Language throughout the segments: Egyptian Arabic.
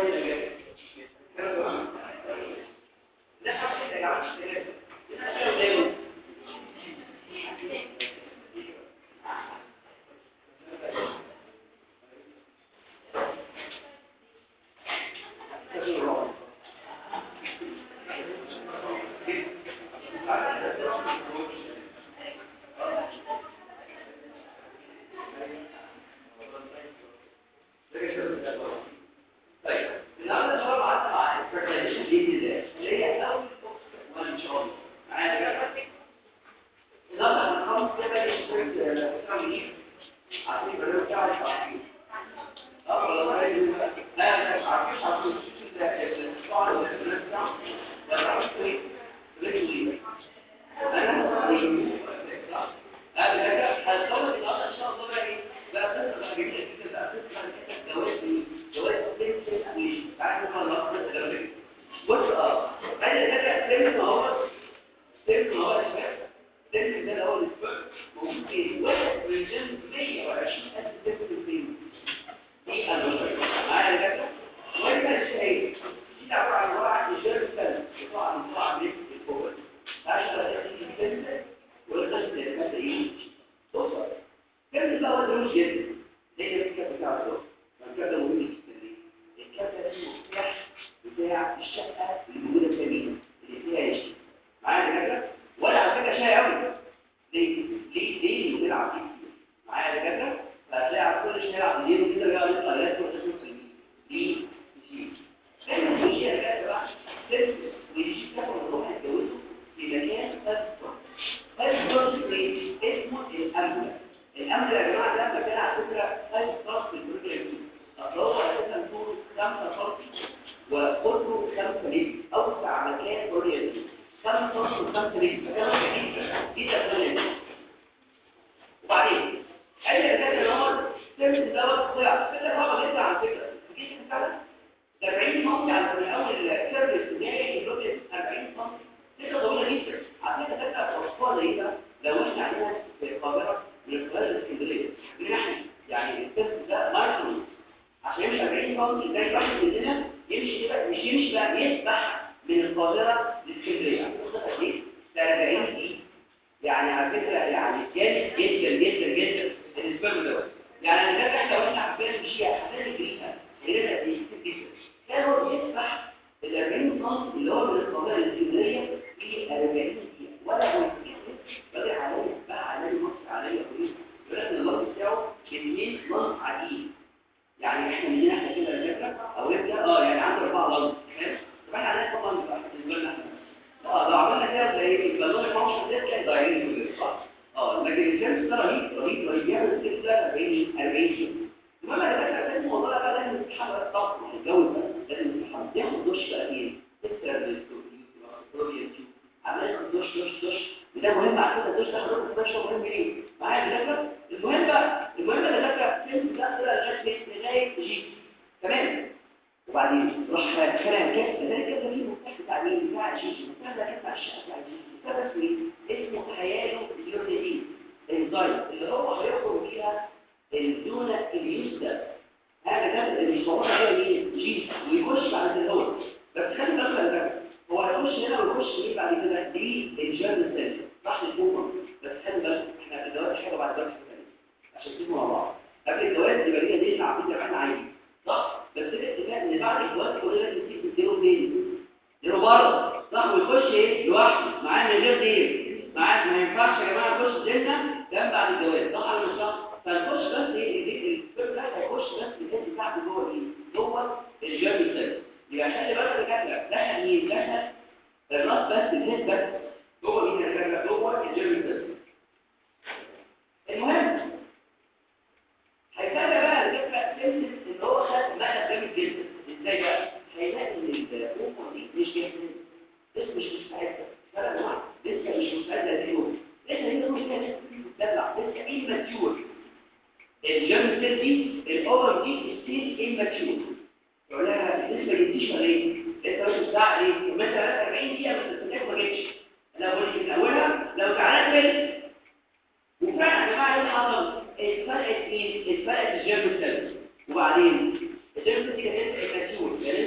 اتفرقت الجيرم سيلز وبعدين الجيرم سيلز كانت اماتيور يعني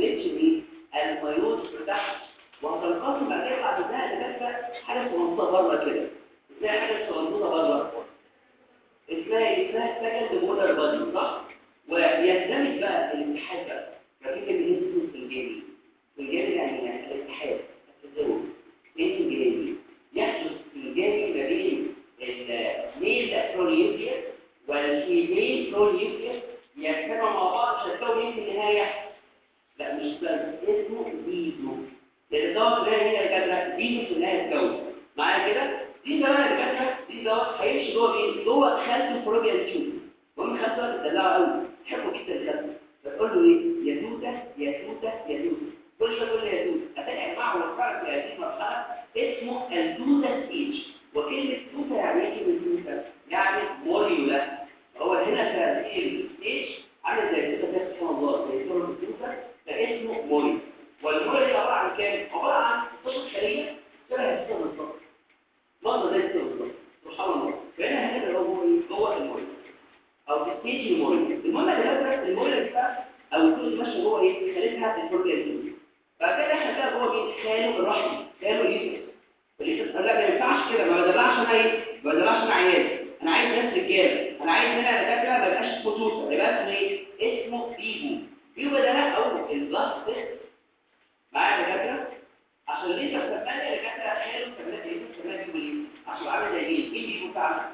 كملتش ايه الميوت بتاعها وهتنقسم بعد كده بعد ده لبس حاجه صغنطه بره كده زي حاجه صغنطه بره اسمها اسمها سكند مودر بادي صح ويندمج بقى الاتحاد بقى ففي كلمه اسمه الجاني الجاني يعني يعني الاتحاد التزاوج ايه الجاني يحدث الجاني ما بين الميل برونيوكليس والفيميل برونيوكليس يجتمعوا مع بعض عشان يكون ايه في النهايه لا مش بس اسمه بيزو لان دوت ده هي الجدره بيزو في النهايه تتجوز معايا كده دي ده بقى الجدره دي دوت هيمشي جوه مين جوه خلف الفروبيا تشوف هم خلفه بتدلعوا قوي يحبوا جدا الخلفه فتقول له ايه يا توته يا توته يا توته كل شويه تقول له يا توته هتلاقي معه وفرق في هذه المرحله اسمه التوته ستيج وكلمه توته يعني ايه كلمه توته يعني موريولا هو هنا في هذه الستيج عامل زي التوته كده سبحان الله زي صوره التوته فاسمه موري والموري دي عباره عن كام عباره عن قطعه خليه شبه التوته بالظبط منظر زي التوته بالظبط سبحان الله فهنا هنا هو جوه الموري او تستيج الموري المهم يا جماعه الموري دي بقى او كل ماشيه جوه ايه خليتها الفورمولا دي بعد كده احنا بقى جوه مين خاله الرحم خاله اليوتيوب اليوتيوب لا ما ينفعش كده ما بدلعش انا ايه ما بدلعش انا عيال انا عايز ناس رجاله انا عايز هنا دكاتره ما يبقاش خصوصا يبقى اسمه ايه اسمه بيبو بيبو ده او البلاس تيست معايا دكاتره عشان ليه تسمى دكاتره خاله كمان ايه كمان بيبو ليه عشان عامل زي مين مين بيبو بتاعنا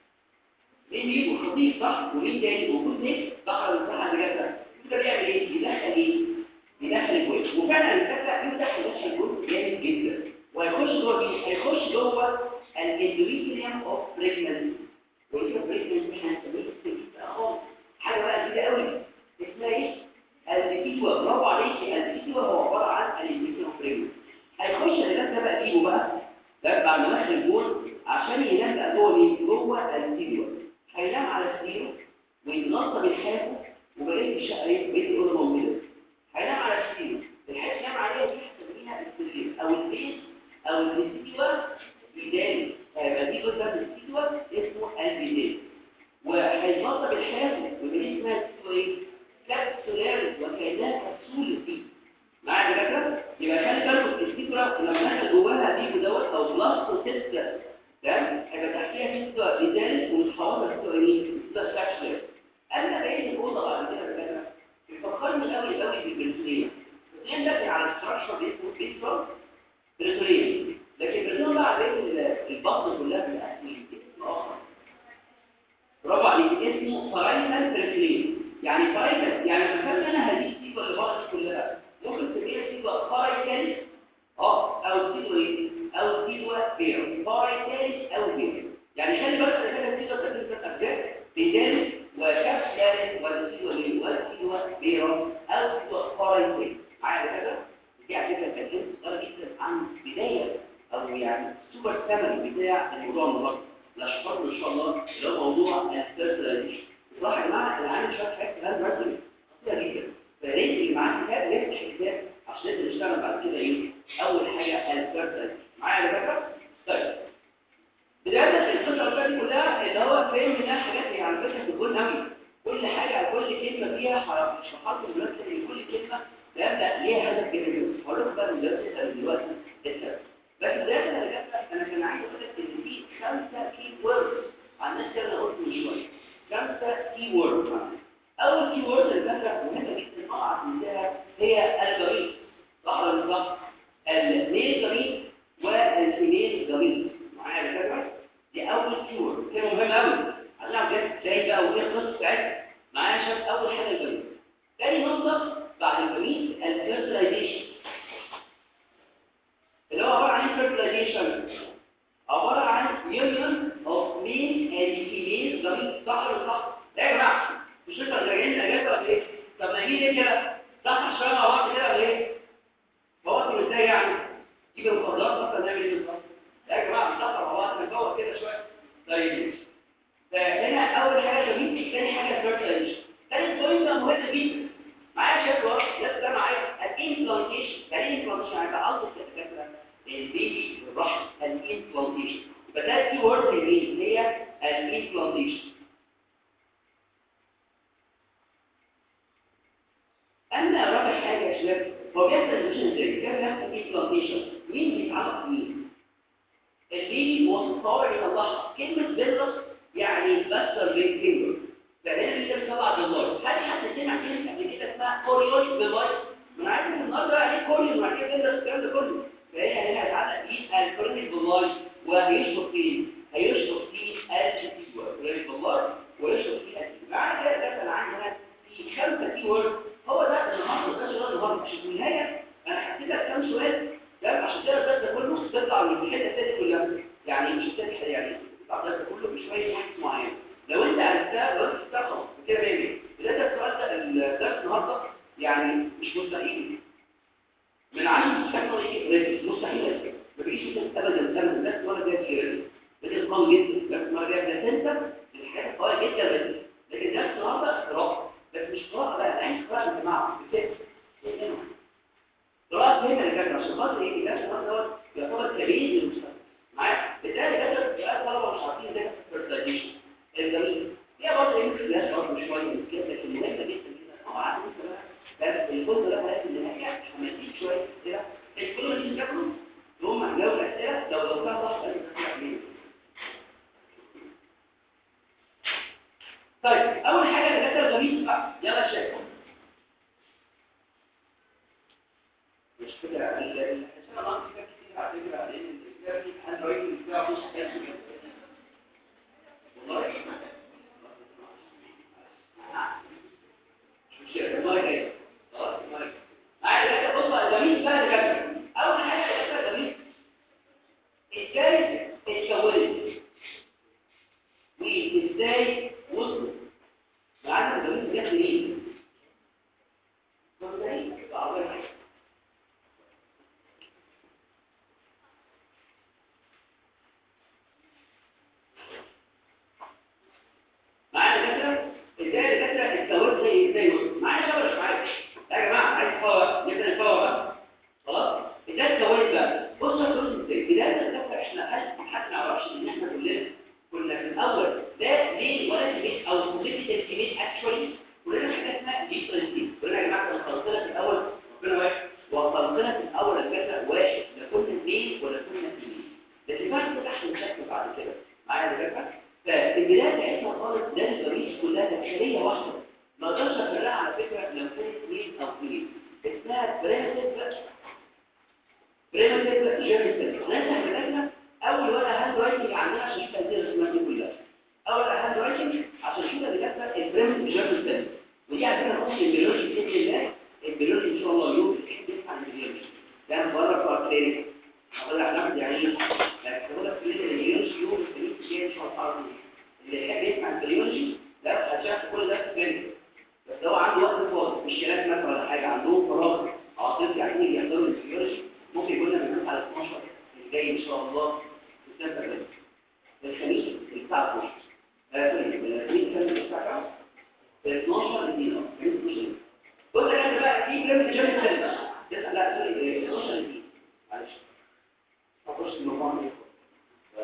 مين بيبو خطيب صح ومين تاني وجود ليه دخل المساحه دكاتره ده بيعمل ايه بيدخل ايه بيدخل الجزء وفعلا الفكره يفتح يدخل الجزء جامد جدا ويخش جوه مين هيخش جوه الاندوميتريوم اوف بريجننسي والكلمه بريجننسي احنا هنسميه استجيب خالص حاجه بقى جديده قوي اسمها ايه الفيتوا برافو عليكي الفيتوا هو عباره عن الاندوميتريوم اوف بريجننسي هيخش الناس ده بقى جيبه بقى ده بعد ما دخل الجول عشان ينام بقى جوه مين جوه الفيتوا هينام على السرير ويتغطى بالحافه وبقيت الشقه ايه بقيت الاوضه موجوده هينام على السرير الحاجه ينام عليها دي هنسميها السرير او البيت او الفيستيوال بيداني هيبقى دي جزء من الفيستيوال اسمه البيدان وهيتغطى بالحافه ودي اسمها الفيستيوال ايه كابسولاريس وكانها كبسوله دي معايا يا دكاتره يبقى خلي بالكم الفيستيوال لما دخل جواها دي دوت او بلاستو سيستم تمام هيبقى تحتيها فيستيوال بيدان ومتحوطه فيستيوال ايه فيستيوال كابسولاريس انا بقيت الاوضه بعد كده بكده بيفكرني قوي قوي بالبنسلين البنسلين ده على الستراكشر اسمه بيترا بريتوريا لكن البنسلين بقى عليه البطن كلها بتاعتي اسم اخر برافو عليك اسمه فرايتال بريتوريا يعني فرايتال يعني لما كان انا هذه السيبه اللي بره كلها ممكن تبقى سيبه فرايتال اه او سيبه ايه او سيبه بير فرايتال او بير يعني خلي بالك انا كده سيبه تبقى ثلاث اجزاء بيدان وكبسة والسيوة والسيوة بيرا أو سيوة فرايتين معايا كده؟ دي على فكرة كلمة صغيرة جدا عن بداية أو يعني سوبر ثمن بتاع الموضوع النهارده نشكره إن شاء الله اللي هو موضوع البيرسوناليزيشن بصراحة يا جماعة أنا عامل شوية حاجات في هذا الرسم خطيرة جدا فياريت اللي معاه كتاب يفتح الكتاب عشان نقدر نشتغل بعد كده إيه؟ أول حاجة البيرسوناليزيشن معايا يا فكرة؟ طيب بداية القصة دي كلها اللي هو فاهم منها حاجات يعني فكرة تكون قوي كل حاجة كل كلمة فيها مش محط الممثل ان كل كلمة لابد ليها هدف جميل هقول لكم بقى المدرس دلوقتي السبب بس بداية انا جبت انا كان عايز اقول لك ان في خمسة كي ووردز عن الناس اللي انا قلت من شوية خمسة كي ووردز اول كي وورد اللي فاكرة مهمة جدا نقع عندها هي الجميل صح ولا مش صح؟ الميل جميل والفيميل جميل معايا يا فاكرة؟ دي اول كي وورد كلمة مهمة قوي هنلعب جد ازاي بقى وايه القصه بتاعتها معايا شاف اول حاجه الجميل تاني نقطه بعد الجميل الفيرتلايزيشن اللي هو عباره عن ايه فيرتلايزيشن عباره عن يونيون اوف ميل اند فيميل جميل صح ولا صح لا يا جماعه مش انتوا راجعين اجازه ولا ايه طب ما نيجي ليه كده صح شويه مع بعض كده ولا ايه فوقتوا ازاي يعني تيجي المخدرات مثلا نعمل ايه بالظبط لا يا جماعه نصحى مع بعض نفوق كده شويه طيب فهنا اول حاجه جميل ثاني حاجه فيرتلايزيشن ثالث بوينت مهم جدا معايا شكوى بس ده معايا الانفلانتيشن يعني ايه انفلانتيشن يعني تعلق الدكاتره البيبي بالرحم الانفلانتيشن يبقى ده كي وورد اللي هي الانفلانتيشن اما رابع حاجه يا يا شباب هو بيحصل الانفكشن ازاي كان بيحصل ايه بلانتيشن مين بيتعرف مين البيبي مصطفى يطلعها كلمه بيلرس يعني بستر بين فينجر فهنا بيجي سبع دولار هل حد سمع كلمه قبل كده اسمها كوريوش ديفايس من عارف ان النهارده يعني كوريوش وبعد كده بيلرس الكلام ده كله فهي هنا هتعلق بيه الكوريوش ديفايس وهيشرب فيه هيشرب فيه الجي كوريوش دولار ويشرب فيه الجي معنى كده ده انا عندي هنا في خمسه كي وورد هو ده اللي حصل ده شغل النهارده عشان في النهايه انا حسيت لك كام سؤال ده عشان كده الدرس ده كله تطلع من الحته الثانيه كلها يعني مش تاني يعني تطلع الدرس كله بشويه حاجات معينه لو انت عرفتها لو انت عرفتها خلاص كده باين ده ده السؤال ده الدرس النهارده يعني مش مستحيل من عشان مستحيل يجي مستحيل ما بيجيش ابدا ابدا الناس ولا جايه كده ده قوي جدا بس ما جايه ده انت الحاجات قويه جدا بس لكن ده النهارده قراءه بس مش قراءه بقى انا عايز قراءه يا جماعه قراءه هنا يا جماعه عشان خاطر ايه ده النهارده يعتبر كبير للمستقبل معايا بالتالي ده سؤال طلبه مش عارفين ده فيرتيلايزيشن الجميل هي برضه يمكن لها برضه شويه من كده لكن مهمه جدا جدا هو عارف انت بقى بس الجزء ده هيبقى النهايه همديك شويه كده الكل اللي بياكلوا هم جاوب الاسئله لو لو كان صح طيب اول حاجه اللي جت الغميس بقى يلا شايف مش كده الحساب ناقص كتير على فكره لان الكتاب اندرويد بتاعه مش والله مش والله كده خلاص والله عايز بص على الغميس بقى اللي جت اول حاجه اللي جت الغميس ازاي اتكونت وازاي وصلت معانا الغميس جت منين ازاي بعرفها معانا كده ازاي الكسره اتكونت زي ازاي وصلت معانا شباب مش معايا يا جماعه عايز باور نبدا الباور بقى خلاص ازاي اتكونت بقى بصوا يا دكتور ازاي بدايه الكسره احنا حد حد ما يعرفش ان احنا كلنا كنا في الاول ده ليه ولا تبيت او كوميتي ترتيبات اكشولي كلنا حاجه اسمها ديفرنسي كلنا يا جماعه كنا خلصنا في الاول ربنا واحد وخلصنا في الاول الكسره واحد لا كنا اثنين ولا كنا اثنين لكن بعد كده احنا نشكل بعد كده معايا يا جماعه ففي البدايه بتاعتنا خالص ده البريد كلها تكشيريه واحده ما اقدرش افرقها على فكره لو كانت اثنين او اثنين اسمها بريمتيف بريمتيف جيرميتال ناس احنا اول ورقه هاند رايتنج عندنا عشان نشوف هذه الرسومات دي كلها اول ورقه هاند رايتنج عشان نشوف اللي كاتبه البريمتيف جيرميتال ودي عندنا نخش البيولوجي باذن الله البيولوجي ان شاء الله يوم بتحب عن البيولوجي ده بره بتوع التاني هقول لك هناخد يعني لكن هقول لك في البيولوجي يوم الخميس الجاي ان شاء الله تعالى اللي يحب يسمع البيولوجي لا هتشوف كل ده في فيلم بس لو عنده وقت فاضي مش شراك مثلا ولا حاجه عندهم فراغ عاطفي عايزين يحضروا البيولوجي ممكن يقول لنا بنروح على 12 الجاي ان شاء الله في السنه الجايه الخميس الساعه 12 آه، سوري، الخميس كان الساعه كام؟ 12 دقيقه الخميس 12 بص يا جماعه بقى في بريمت جيرمي سيل لا سوري 12 دقيقه معلش هخش الموضوع ده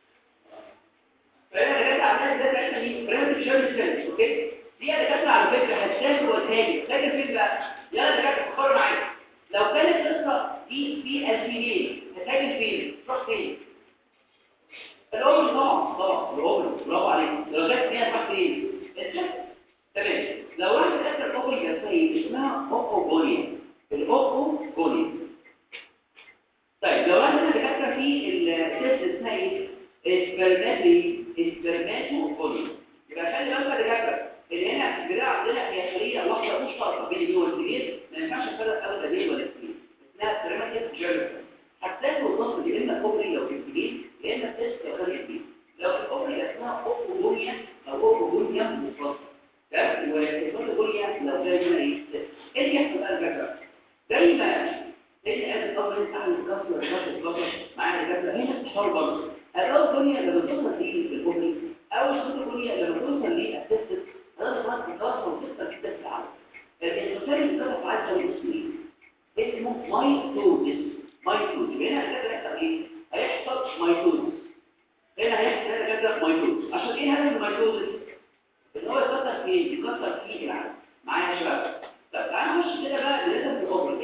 فهنا جت عمليه ده بتاعتنا مين بريمت جيرمي سيل اوكي دي اللي جت على فكره هتشاف وتهاجم لكن فين بقى يلا اللي جت فكروا معايا لو كانت قصه في في الفينين هتهاجم فين تروح فين الأم طبعا طبعا الأم برافو عليك لو جت فيها تروح فين الجسد تمام لو واحد كتب الأوبو الجسدية اسمها أوبوجونيا الأوبوجونيا طيب لو واحد اللي كتب في التست اسمها ايه اسبرماتري اسبرماتوجونيا يبقى خلي بالك اللي كتب اللي هنا في الدراع عندنا هي خليه واحده مشتركه بين اليوم والكبير ما ينفعش نفرق ابدا بين ولا اثنين اسمها بريماتيف جيرم هتلاقوا النص دي اما كوبري لو في الكبير يا اما تست لو خارج الكبير لو في الكوبري اسمها اوبوجونيا او اوبوجونيا مفرطه تمام والكوبري لو جاي هنا ايه ايه اللي يحصل بقى الفكره دايما لان قال الامر انت اعمل كسر الكسر الكسر معايا الكسر هنا استحار برضه الاوبوجونيا لما توصل ليه في الكوبري او الكوبري لما توصل ليه اسست هذا خلاص الكسر وتكسر جدا في العالم لكن الكسر اللي كسر في العالم اسمه ايه اسمه مايتوزيس مايتوز هنا كده هيحصل ايه هيحصل مايتوز هنا هيحصل هنا كده مايتوز عشان ايه هذا المايتوز ان هو يكسر فين يكسر فيه العالم معايا يا شباب طب تعالى نخش كده بقى لازم الأوبر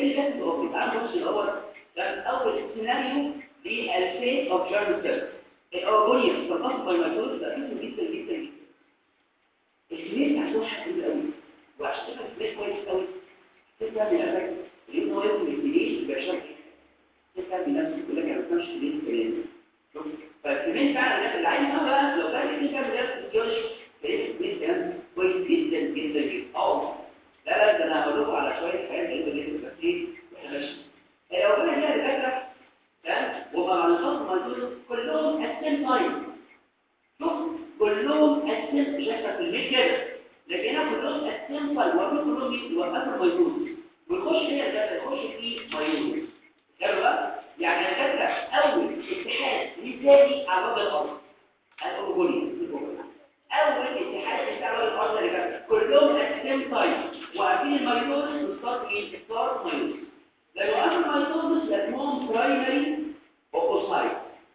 اللي بيحصل اوروبي تعالوا نبص الاول ده اول سيناريو للفيت اوف جيرم سيل الاورجونيوم تنقسم بايماتوز ده اسمه جدا جدا جدا الكميه بتاعته حلوه قوي وعشان كده الكميه كويس قوي تبدا من الافكت لان هو يكون الكميه يبقى شرط تبدا من نفسك كلها ما بتفهمش ليه الكلام فالكميه فعلا اللي عايز بقى لو كان في كام درس فيزيولوجي هيبقى الكميه كمان كويس جدا جدا جدا اه لا لا ده انا هقول لكم على شويه حاجات غريبه جدا بس ايه احنا ماشي لو كان هي الفكره تمام ومع الخصم دول كلهم السيم تايم شوف كلهم السيم شايفه في البيت كده لكن هنا كلهم السيم تايم وفي كلهم يوقفوا الميتوز ويخش هي ده يخش في ميتوز حلو بقى يعني الفكره اول اتحاد مثالي على وجه الارض الاورجوني اول اتحاد بتاع وجه الارض اللي كده كلهم السيم تايم وقاعدين الميتوز وستارت ايه ستارت ميتوز لو أنا الميتوزس اسمهم برايمري اوكوسايت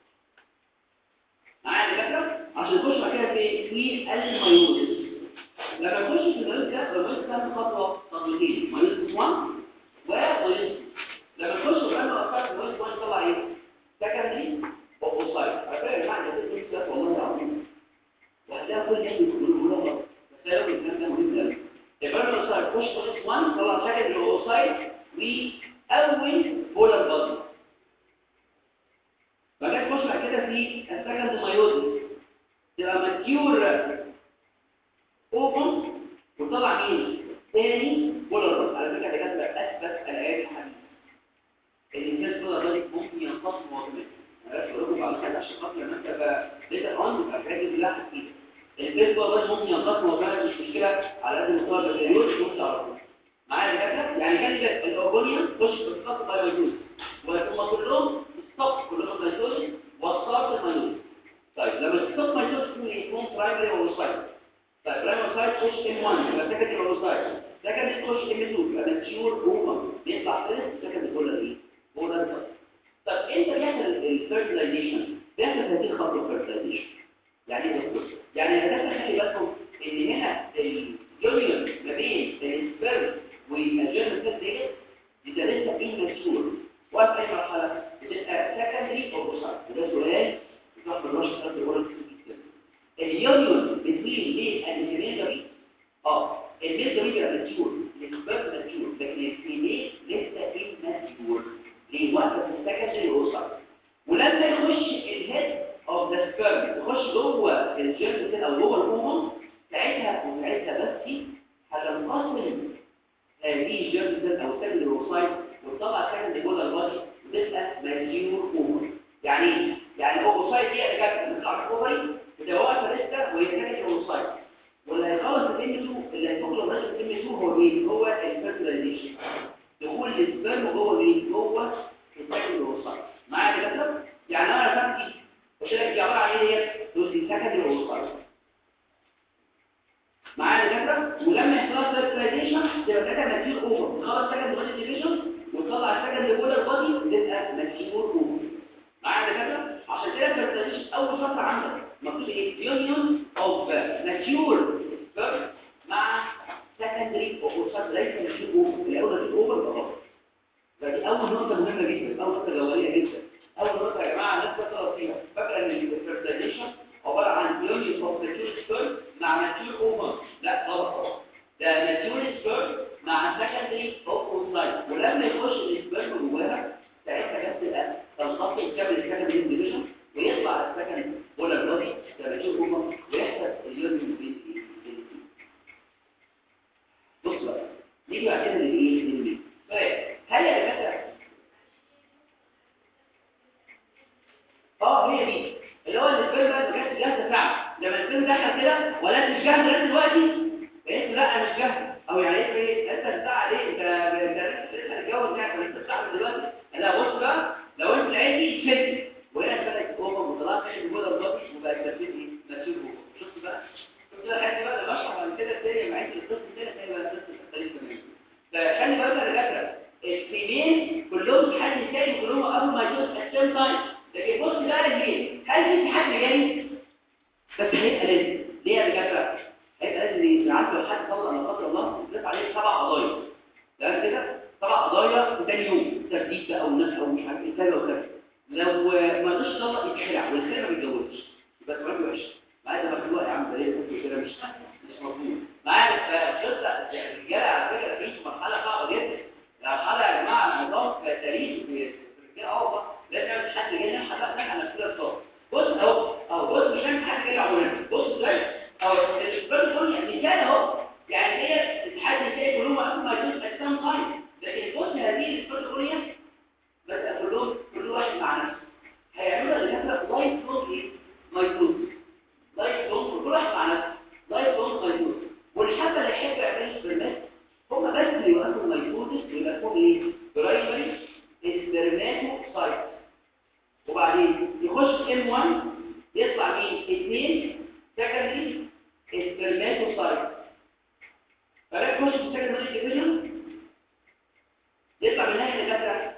معايا الفكرة؟ عشان نخش بعد كده في في الميوزس لما نخش في الميوزس ده الميوزس ده خطوة خطوتين ميوزس 1 وميوزس لما نخش بقى نقطع في ميوزس 1 طلع ايه؟ سكندري اوكوسايت عارفين يا جماعة ده الميوزس ده والله العظيم وهتلاقي كل الناس بيقولوا له غلط بس ده لو الكلام ده مهم جدا يبقى انا نخش ميوزس 1 طلع سكندري اوكوسايت وأول بولر بادي فجأة تخش بعد كده في السكند مايوزس تبقى ماتيور اوبن وطلع مين؟ تاني بولر بادي على فكرة ده كانت أثبت الآيات الحديثة اللي الناس بولر بادي ممكن ينقسم وكمان أنا بقول لكم على حاجة عشان خاطر لما أنت بقى ليتر أون يبقى الحاجات دي كلها حكيمة البيت بولر بادي ممكن ينقسم وكمان مش مشكلة على قد مستوى البكالوريوس ممكن تعرفه معايا كده يعني كان الاورجونيوم تخش بالخط بايوجوز وهم كلهم ستوب كلهم بايوجوز وستارت مايوز طيب لما ستوب مايوز يكون يكون برايمري اوروسايت طيب برايمري اوروسايت تخش ام 1 يبقى سكندري اوروسايت سكندري تخش ام 2 يبقى ماتيور اوفر بيطلع فيرست سكندري بولر ايه بولر طب امتى بيحصل الفيرتلايزيشن بيحصل هذه الخطوه الفيرتلايزيشن يعني ايه دكتور يعني انا خلي بالكم ان هنا اليونيون ما بين السبيرم والجيرم سيل ديت يبقى لسه ايماتشور وفي اي مرحله بتبقى سكندري اوفوسايت وده سؤال بتاخد الرش بتاعت الورق كتير جدا اليونيون بين ليه الانيميزري اه الميزري بيبقى ماتشور السبيرم ماتشور لكن الفيميل لسه ايماتشور ليه وقت في السكندري اوفوسايت ولما يخش الهيد اوف ذا سبيرم يخش جوه الجيرم سيل او جوه الاوفر ساعتها وساعتها بس هتنقسم هذه الجيرم او سيل الوسايت وتطلع سكند جوه البادي وتبقى ماتيور اوفر يعني ايه؟ يعني الاوفوسايت دي اللي كانت بتطلع الاوفري بتبقى واقفه لسه وهي سكند الاوفوسايت واللي هيخلص الام 2 اللي هيدخل الرئيس الام 2 هو مين؟ هو الفيرتلايزيشن دخول السبرم جوه مين؟ جوه السكند الاوفوسايت معايا كده؟ يعني انا رسمت قلت لك دي عباره عن ايه هي؟ دول دي سكند الاوفوسايت معايا الفكره ولما يحصل فيرتلايزيشن تبقى ساعتها ماتيور اوفر تخلص سكند بادي ديفيجن وتطلع سكند بولر بادي تبقى ماتيور اوفر معايا الفكره عشان كده فيرتلايزيشن اول شرط عندك مكتوب ايه يونيون اوف ماتيور سبيرم مع سكندري اوفر ليس ماتيور اوفر الاول ماتيور اوفر فقط فدي اول نقطه مهمه جدا اول نقطه جوهريه جدا اول نقطه يا جماعه الناس تفكر فيها فاكره ان الفيرتلايزيشن عباره عن يونيون اوف ماتيور سبيرم مع ماتيور اوفر لا غلط طبعا ده ماتيور سبيرم مع سكندري اوفوسايت ولما يخش السبيرم جواها ساعتها بس تبقى تنقسم كامل السكندري ديفيجن ويطلع السكند بولر بودي ده ماتيور اوفر ويحصل اليونيون بين بص بقى نيجي بعد كده للايه للمين هل يا دكاتره اه هي دي اللي هو السبيرم بقى بجد جاهزه فعلا لما السبيرم دخل كده ولا انت مش جاهز لغايه دلوقتي قلت لا مش جاهز او يعني ايه انت بتاع عليه انت انت لسه هتتجوز يعني انت بتاع دلوقتي لا بص بقى لو انت لقيتي شد وهنا بدات اوفر وطلعت من جوه الضغط وبقى ترتيب ايه نسيب شفت بقى شفت بقى حاجه بقى بشرح بعد كده الثاني معاك القسم كده تاني بقى القسم الثالث تمام فخلي بالك يا دكاتره السنين كلهم حد ثاني كلهم قبل ما يجوز السيم تايم لكن بص بقى ليه هل في حد جاي بس هيبقى لازم ليه يا دكاتره هيبقى لازم ليه عارف لو حد طلع لا قدر الله يطلع عليه سبع قضايا تمام كده سبع قضايا يطلق تاني يوم ترديد بقى والناس او مش عارف ايه كذا وكذا لو ما رضاش يطلق يتخلع والخلع ما بيتجوزش يبقى تبقى وحش معايا ده مخلوق يا عم ده ليه كنت كده مش مش مظبوط معايا فالقصه الرجاله على فكره في مرحله صعبه جدا مرحله يا جماعه الموضوع تاريخ في الرجاله اه لازم مش حد جاي نحن بقى نحن نفسنا الصوت بص اهو اهو بص مش حد جاي يعمل بص ازاي اهو الاسباب كل مثال اهو يعني هي الاتحاد النسائي كلهم اصلا ما يجوز اجسام قايم لكن بص هذه الاسباب الكليه بس كلهم كل واحد مع نفسه هيعملوا اللي هي لايف لونج ايه مايتوز لايف لونج كل واحد مع نفسه لايف لونج مايتوز والحبه اللي يحب يعملوا سبرمات هم بس اللي يوقفوا المايتوز ويبقوا ايه برايمري سبرماتو سايت وبعدين يخش ام 1 يطلع مين 2 سكندري سبرماتو سايت فلا يخش في سكندري ديفيجن يطلع منها ايه كده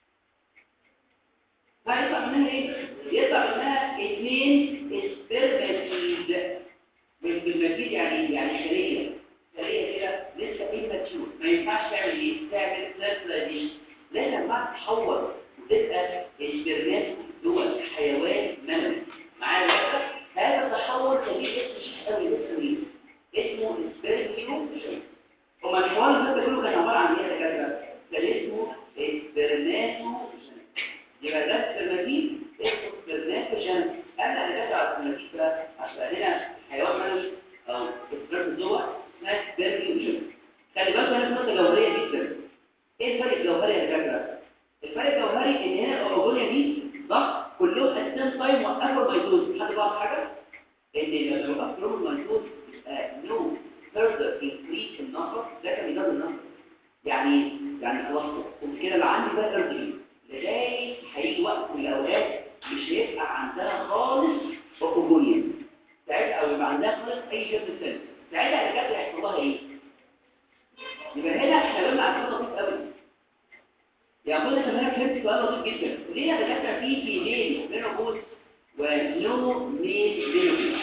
هيطلع منها ايه يطلع منها اثنين سبرماتيد بالمزيد يعني يعني خليه خليه كده لسه ايه ما ينفعش تعمل ايه تعمل سيركليشن لازم بقى تتحول وتبقى السبرمات دول حيوان منوي معايا بقى هذا التحول كبير اسمه مش قوي اسمه ايه اسمه سبرميو هما الحوار اللي ده كله كان عباره عن ايه يا دكاتره كان اسمه سبرماتو يبقى ده السبرماتين اسمه سبرماتوجين انا اللي كاتب على السبرماتين بقى عشان هنا حيوان منوي او سبرمات جوه اسمها سبرميوجين خلي بالك هنا نقطه جوهريه جدا ايه الفرق الجوهري يا دكاتره الفرق الجوهري ان هنا الاوروجونيا دي ضغط كلهم اساسا تايم وقفوا الميتوز حد بقى حاجه ان لما وقفوا الميتوز نو further increase in number ده كان بيجرب النمبر يعني يعني خلاص وكده اللي عندي بقى ارضي لغايه هيجي وقت من الاوقات مش هيبقى عندها خالص اوروجونيا ساعتها او يبقى عندها خالص اي جسم سيل ساعتها الدكاتره هيحصل لها ايه يبقى هنا احنا قلنا عن حاجه لطيف قوي يعني كل كمان فهمت سؤال لطيف جدا ليه يا دكاتره في في ميل مينوبوز ونو ميل مينوبوز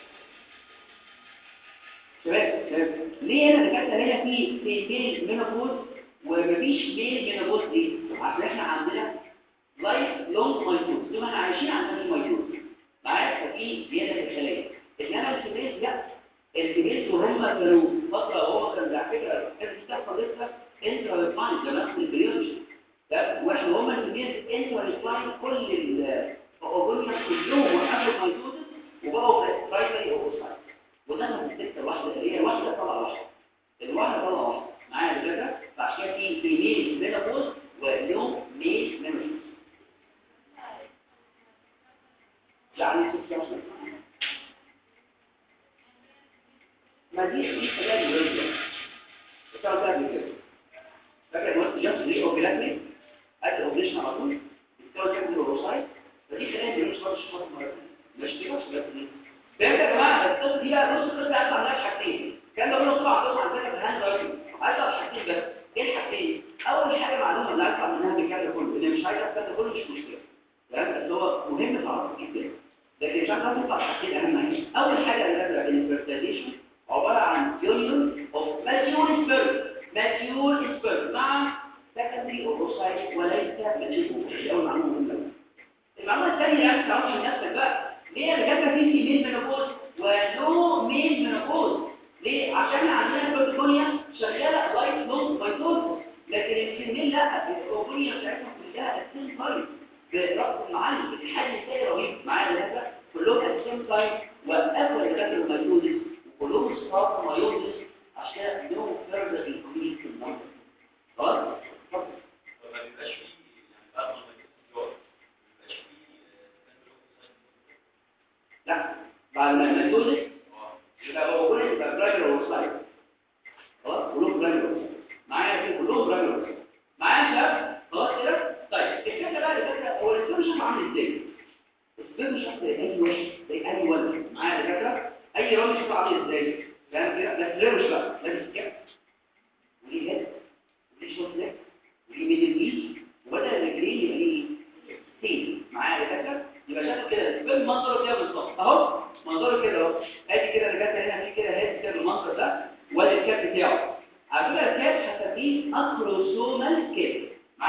شباب شباب ليه انا دكاتره هنا في في ميل مينوبوز ومفيش ميل مينوبوز دي عشان احنا عندنا لايف لونج مايتوز طول ما احنا عايشين عندنا المايتوز معايا ففي زياده في الخلايا انما الكبير لا الكبير وهم كانوا فتره وهو كان على فكره كانت بتحصل لسه انت بتفاين زمان في البريولوجي واحنا هما الكبير انت بتفاين كل الاوبوليا كلهم وقفوا المايتوز وبقوا برايمري اوبوسايت وده من السته واحده هي واحده طلع واحده الواحده طلع واحده معايا كده فعشان في في ميل مينوبوز ولو ميل مينوبوز يعني سكسيشن ما دي دي حاجات مهمه بتاعت قبل كده فاكر قلت جاست دي اوبلاكني ادي اوبليشن على طول بتاعت قبل الروسايت فدي حاجات مش خالص مرة مش كده مش كده فهمت يا جماعه القصه دي بقى نص القصه عايز اعملها حاجتين كان ده بقوله طبعا قصه على فكره في الهاند رايتنج عايز اعمل حاجتين بس ايه الحاجتين اول حاجه معلومه اللي عايز اعمل منها بالكامل كله اللي مش عايز اعمل كله مش مشكله تمام بس هو مهم تعرفه جدا لكن مش عارف تطلع حاجتين اهم حاجه اول حاجه اللي هي الانفرتيليشن عباره عن يونيون اوف ماتيور سبيرم ماتيور سبيرم مع سكندري اوروسايت وليس ماتيور دي اول معلومه مهمه المعلومه الثانيه اللي عايز تعرفها لنفسك بقى ليه اللي جابها في ميل مينوبوز ونو ميل مينوبوز ليه عشان عندنا البروتونيا شغاله لايف لونج مايتوز لكن الفيميل لا البروتونيا بتاعتهم كلها السيم تايم برقم معين بتحل ازاي رهيب معايا ده كلهم السيم تايم وقفوا اللي المايتوز وكلهم صفات مايوزس عشان نو فيرذر انكريز في النمبر خلاص اتفضل ما بيبقاش فيه يعني بعد ما يكون ما بيبقاش فيه لا بعد ما المايتوز يبقى هو كل يبقى برايمر وسلايد خلاص كلهم برايمر معايا في كلهم برايمر معايا شباب خلاص كده طيب الفكره بقى الفكره هو السبيرم عامل ازاي السبيرم شكل زي اي وش زي اي ولد معايا الفكره اي راجل شكله عامل ازاي فاهم كده بس ليه مش بقى لابس كده وليه هيد وليه شوت ليك وليه ميدل ايد وبدا الرجلين يبقى ليه سين معايا الفكره يبقى شكله كده السبيرم منظره كده بالظبط اهو منظره كده اهو ادي كده اللي جت هنا في كده هيد كده بالمنظر ده وادي الكاب بتاعه على فكره الكاب هسميه اكروسومال كاب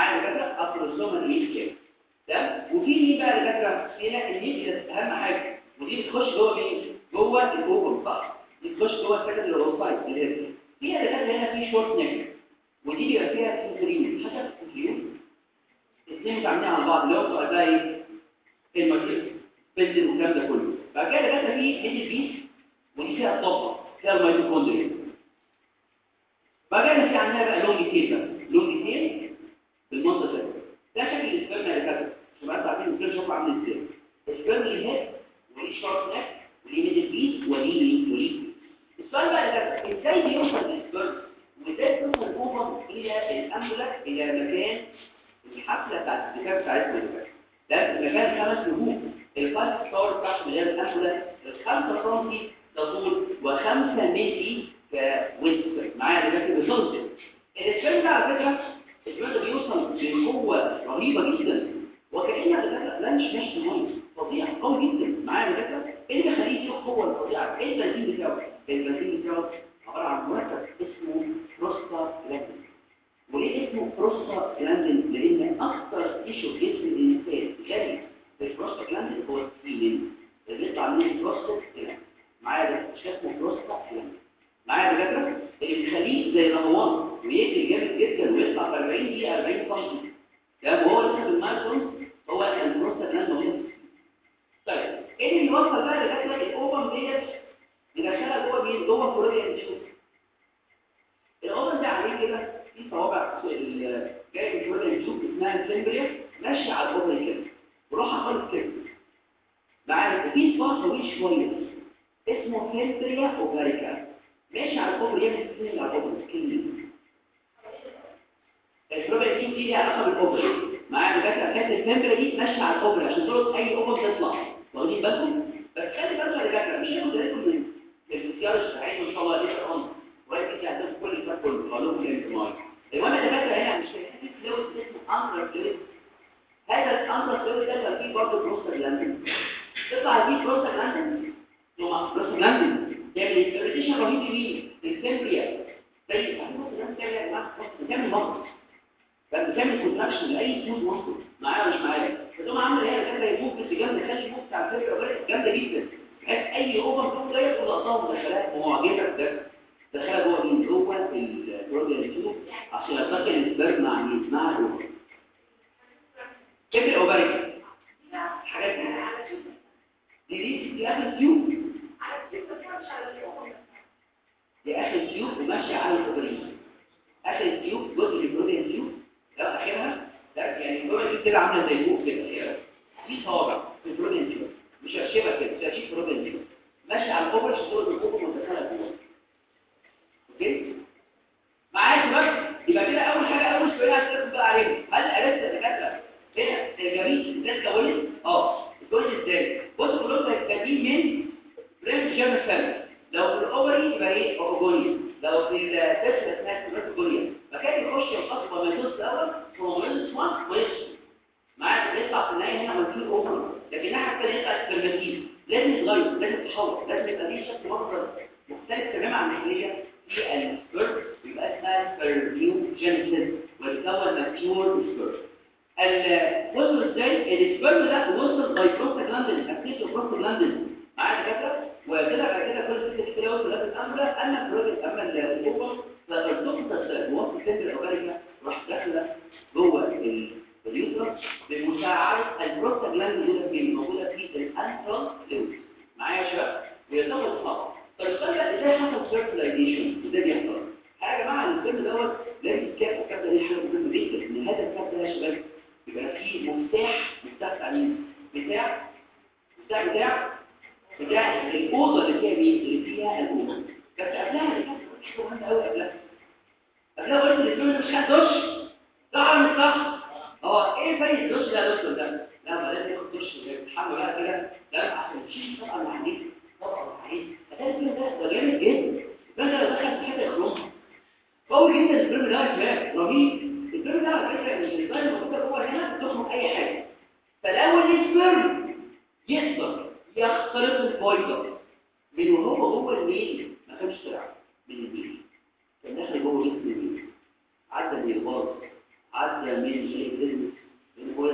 الميل كام تمام وفي مين بقى اللي فاكره هنا الميل اهم حاجه ودي بتخش جوه مين جوه الاوبن صح دي بتخش جوه السكند الاوفسايد اللي هي فيها اللي فاكره هنا في شورت نيك ودي بيبقى فيها سنتريون حسب السنتريون الاثنين متعاملين على بعض اللي هو بتوع بقى ايه الماتيريال بنزل والكلام ده كله بعد كده اللي فاكره فيه هيد بيس ودي فيها الطاقه فيها الميتوكوندريا بعد كده في عندنا بقى لونج تيل بقى لونج تيل بالمنظر ده ده شكل السبرم اللي فاتت عشان بقى عارفين السبرم شكله عامل ازاي السبرم اللي هيد وليه شورت نيك وليه ميدل بيس وليه مين وليه السؤال بقى اللي فاتت ازاي بيوصل السبرم وازاي توصل اوفر الى الامبولا الى مكان الحفله بتاعت الدكاتره بتاعتنا دلوقتي ده مكان خمس نجوم الفايف ستار بتاعت مجال الامبولا الخمسه سنتي تطول وخمسة ملي كويست معايا دلوقتي بالظبط الاسفل ده على فكره الاسفل ده بيوصل لقوه رهيبه جدا وكأن على لانش ماشي ميه فظيع قوي جدا معايا دلوقتي ايه اللي يخليه يديله القوه الفظيعه ايه البنزين بتاعه البنزين بتاعه عباره عن مركب اسمه بروستا لاندن وليه اسمه بروستا لاندن لان اكثر تيشو في جسم الانسان غني بالبروستا لاندن هو السيلين اللي بيطلع منه البروستا لاندن معايا ده مش اسمه بروستا لاندن معايا دكاتره اللي بيخليه زي رمضان ويجري جامد جدا ويطلع في 40 دقيقه 40 سم ده وهو لسه في الماراثون هو البروستا لاندن طيب ايه اللي يوصل بقى لغايه الاوبن ديت يدخلها جوه مين جوه فلوريان تيوب الاوبن ده عليه كده في صوابع جاي من فلوريان تيوب اسمها السمبريا ماشيه على الاوبن كده وروحها خالص كده معايا في صباع طويل شويه اسمه سمبريا اوفاريكا ماشي على الاوبن يعمل سكين على الاوبن سكين الفلوريان تيوب دي ليها علاقه بالاوبن معايا دكاتره كانت السمبريا دي ماشيه على الاوبن عشان ترد اي اوبن تطلع واخدين بالكم بس خلي بالكم يا دكاتره مش هاخد بالكم من الاختيار الصحيح ان شاء الله ليه الامر وانت انت هتاخد كل الكتاب كله قانون الانتماء المهم يا دكاتره هنا مش هيحتاج فلويد اسمه اندر فلويد هذا الاندر فلويد ده كان فيه برضه بروستاجلاندين تطلع فيه بروستاجلاندين ثم بروستاجلاندين يعمل انتربريتيشن رهيب ليه السمبريا زي بتعمل مصر بتعمل كونتراكشن لاي سموث مصر معايا مش معايا فتقوم عامل ايه كده يفوق في الجنب تخلي الفوق بتاع الفكره جامده جدا بحيث اي اوفر فوق ده يدخل اصلا دخلها معجزه ده دخلها جوه مين جوه البروجرام تيوب عشان يتذكر السبرم مع مين مع الاوفر كيف الاوفريك حاجات دي دي دي اخر تيوب دي اخر تيوب وماشيه على الاوفريك اخر تيوب جزء من البروجرام تيوب ده اخرها ده يعني البروجرام دي كده عامله زي فوق كده في صوابع في البروجرام تيوب مش هشبه كده مش هشيل بروجرام تيوب ماشي على الاوفر شغل الاوفر مدخله جوه اوكي معايا شباب يبقى كده اول حاجه اول سؤال هتركز بقى عليه هل عرفت الدكاتره هنا الجميل ازاي اتكونت اه اتكونت ازاي بصوا كلهم هيستفيد من بريم جيرم سيل لو في الاوفري يبقى ايه اوجونيا لو في التسلا اسمها سيماتوجونيا فكان يخش ينقص بميتوز الاول ثم ميتوز 1 ويخش معايا بيطلع في النهايه هنا منفوذ اوفر لكن الناحيه الثانيه يطلع سبرماتيز لازم يتغير لازم يتحول لازم يبقى ليه شكل مصدر مختلف تماما عن النهايه في السبرم يبقى اسمها سبرميوجينيسيس ويتكون ماتيور سبرم وصل ازاي السبرم ده وصل باي بروستاجلاندين اكتيف بروستاجلاندين معايا دكاتره وكده بعد كده كل ست كده وصل لغايه الامبلا اما البروجكت اما الاوبر فالدكتور وصل سنتر الاوبريكا راح داخله جوه اليوترس بمساعده البروستاجلاندين اللي فين موجوده في الانترال فلويد معايا يا شباب بيتم الخطا طب السؤال ازاي حصل سيركلايزيشن ازاي بيحصل حاجه يا جماعه الفيلم دوت لازم الكاب الكاب ده حاجه مهمه جدا ان هذا الكاب ده يا شباب يبقى فيه مفتاح مفتاح بتاع مين بتاع بتاع بتاع بتاع الاوضه اللي فيها مين اللي فيها الاوضه بس قبلها حاجه مهمه قوي قبلها قبلها قلت الفيلم مش خد دش صح ولا مش صح هو ايه فرق الدش ده دكتور ده لا ما لازم ياخد دش ويتحمل بقى كده لا عشان يشيل طبعا الحديد طبعا الحديد هتلاقي الفيلم ده ده جامد جدا فانت لو دخلت في حته يخرمها قوي جدا الفيلم ده يا شباب رهيب الفيلم ده على فكره مش الفيلم الموجوده جوه هنا بتخرج اي حاجه فالاول السبرم يقدر يخترق البويضه من وهو جوه الميل ما كانش طلع من الميل كان داخل جوه جسم الميل عدى من الباص عدى من الجسم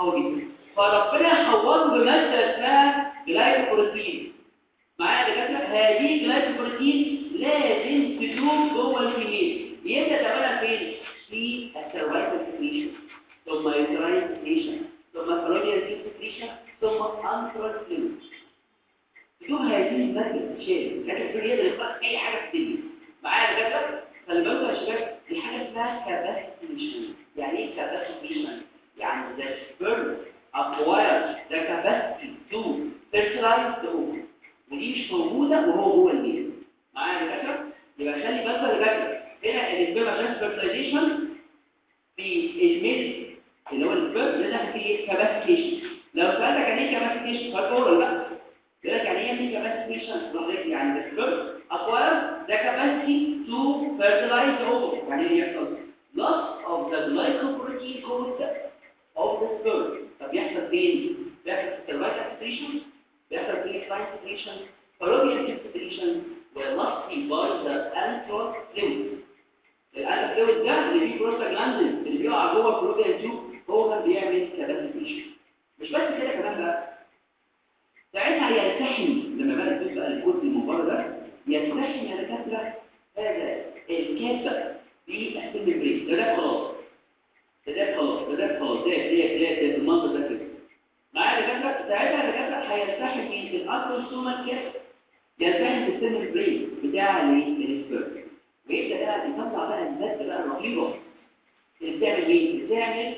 قوي جدا فربنا حوله بماده اسمها جلايكوبروتين معايا يا دكاتره هذه الجلايكوبروتين لازم تدوب جوه الفيميل يبدا تعملها فين في السيرفايكال سكريشن ثم يوتراين سكريشن ثم فالوبيال سكريشن ثم انترال فلويد بدون هذه المادة شيء لكن الفلويد يقدر يختار اي حاجة في الدنيا معايا يا دكاتره خلي بالكم يا شباب دي حاجة اسمها كاباسيتيشن يعني ايه كاباسيتيشن يعني the sperm acquires the capacity to fertilize the ovum ودي مش موجودة وهو جوه الجسم معايا يا دكاتره يبقى خلي بالكم يا دكاتره هنا السبيرم عشان fertilization في الميل اللي هو السبيرم لازم فيه كاباسيتيشن لو سألتك يعني ايه كاباسيتيشن هتقول ولا لا يقول لك يعني ايه في كاباسيتيشن يعني السبيرم acquires the capacity to fertilize the ovum يعني ايه يحصل loss of the glycoprotein content of the sperm طب يحصل فين بيحصل في السيرفايكال سكريشن بيحصل في الكلاين سكريشن فالوبيال سكريشن وماست بي باي ذا انترال فلويد الانترال فلويد ده اللي فيه بروستاجلاندين اللي بيقع جوه الفلوبيال تيوب هو كان بيعمل كاباسيتيشن مش بس كده كمان بقى ساعتها يلتحم لما بقى تبقى الجزء من بره ده يلتحم يا دكاتره هذا الكاب بالسن بريد ده ده خلاص ده ده خلاص ده ده خلاص ده ده ده ده المنظر ده كده معايا يا دكاتره ساعتها يا دكاتره هيلتحم في الاتروسومال كاب يلتحم في السن بريد بتاع السبيرم ويبدا بقى يطلع بقى الماده بقى الرهيبه اللي بتعمل ايه؟ بتعمل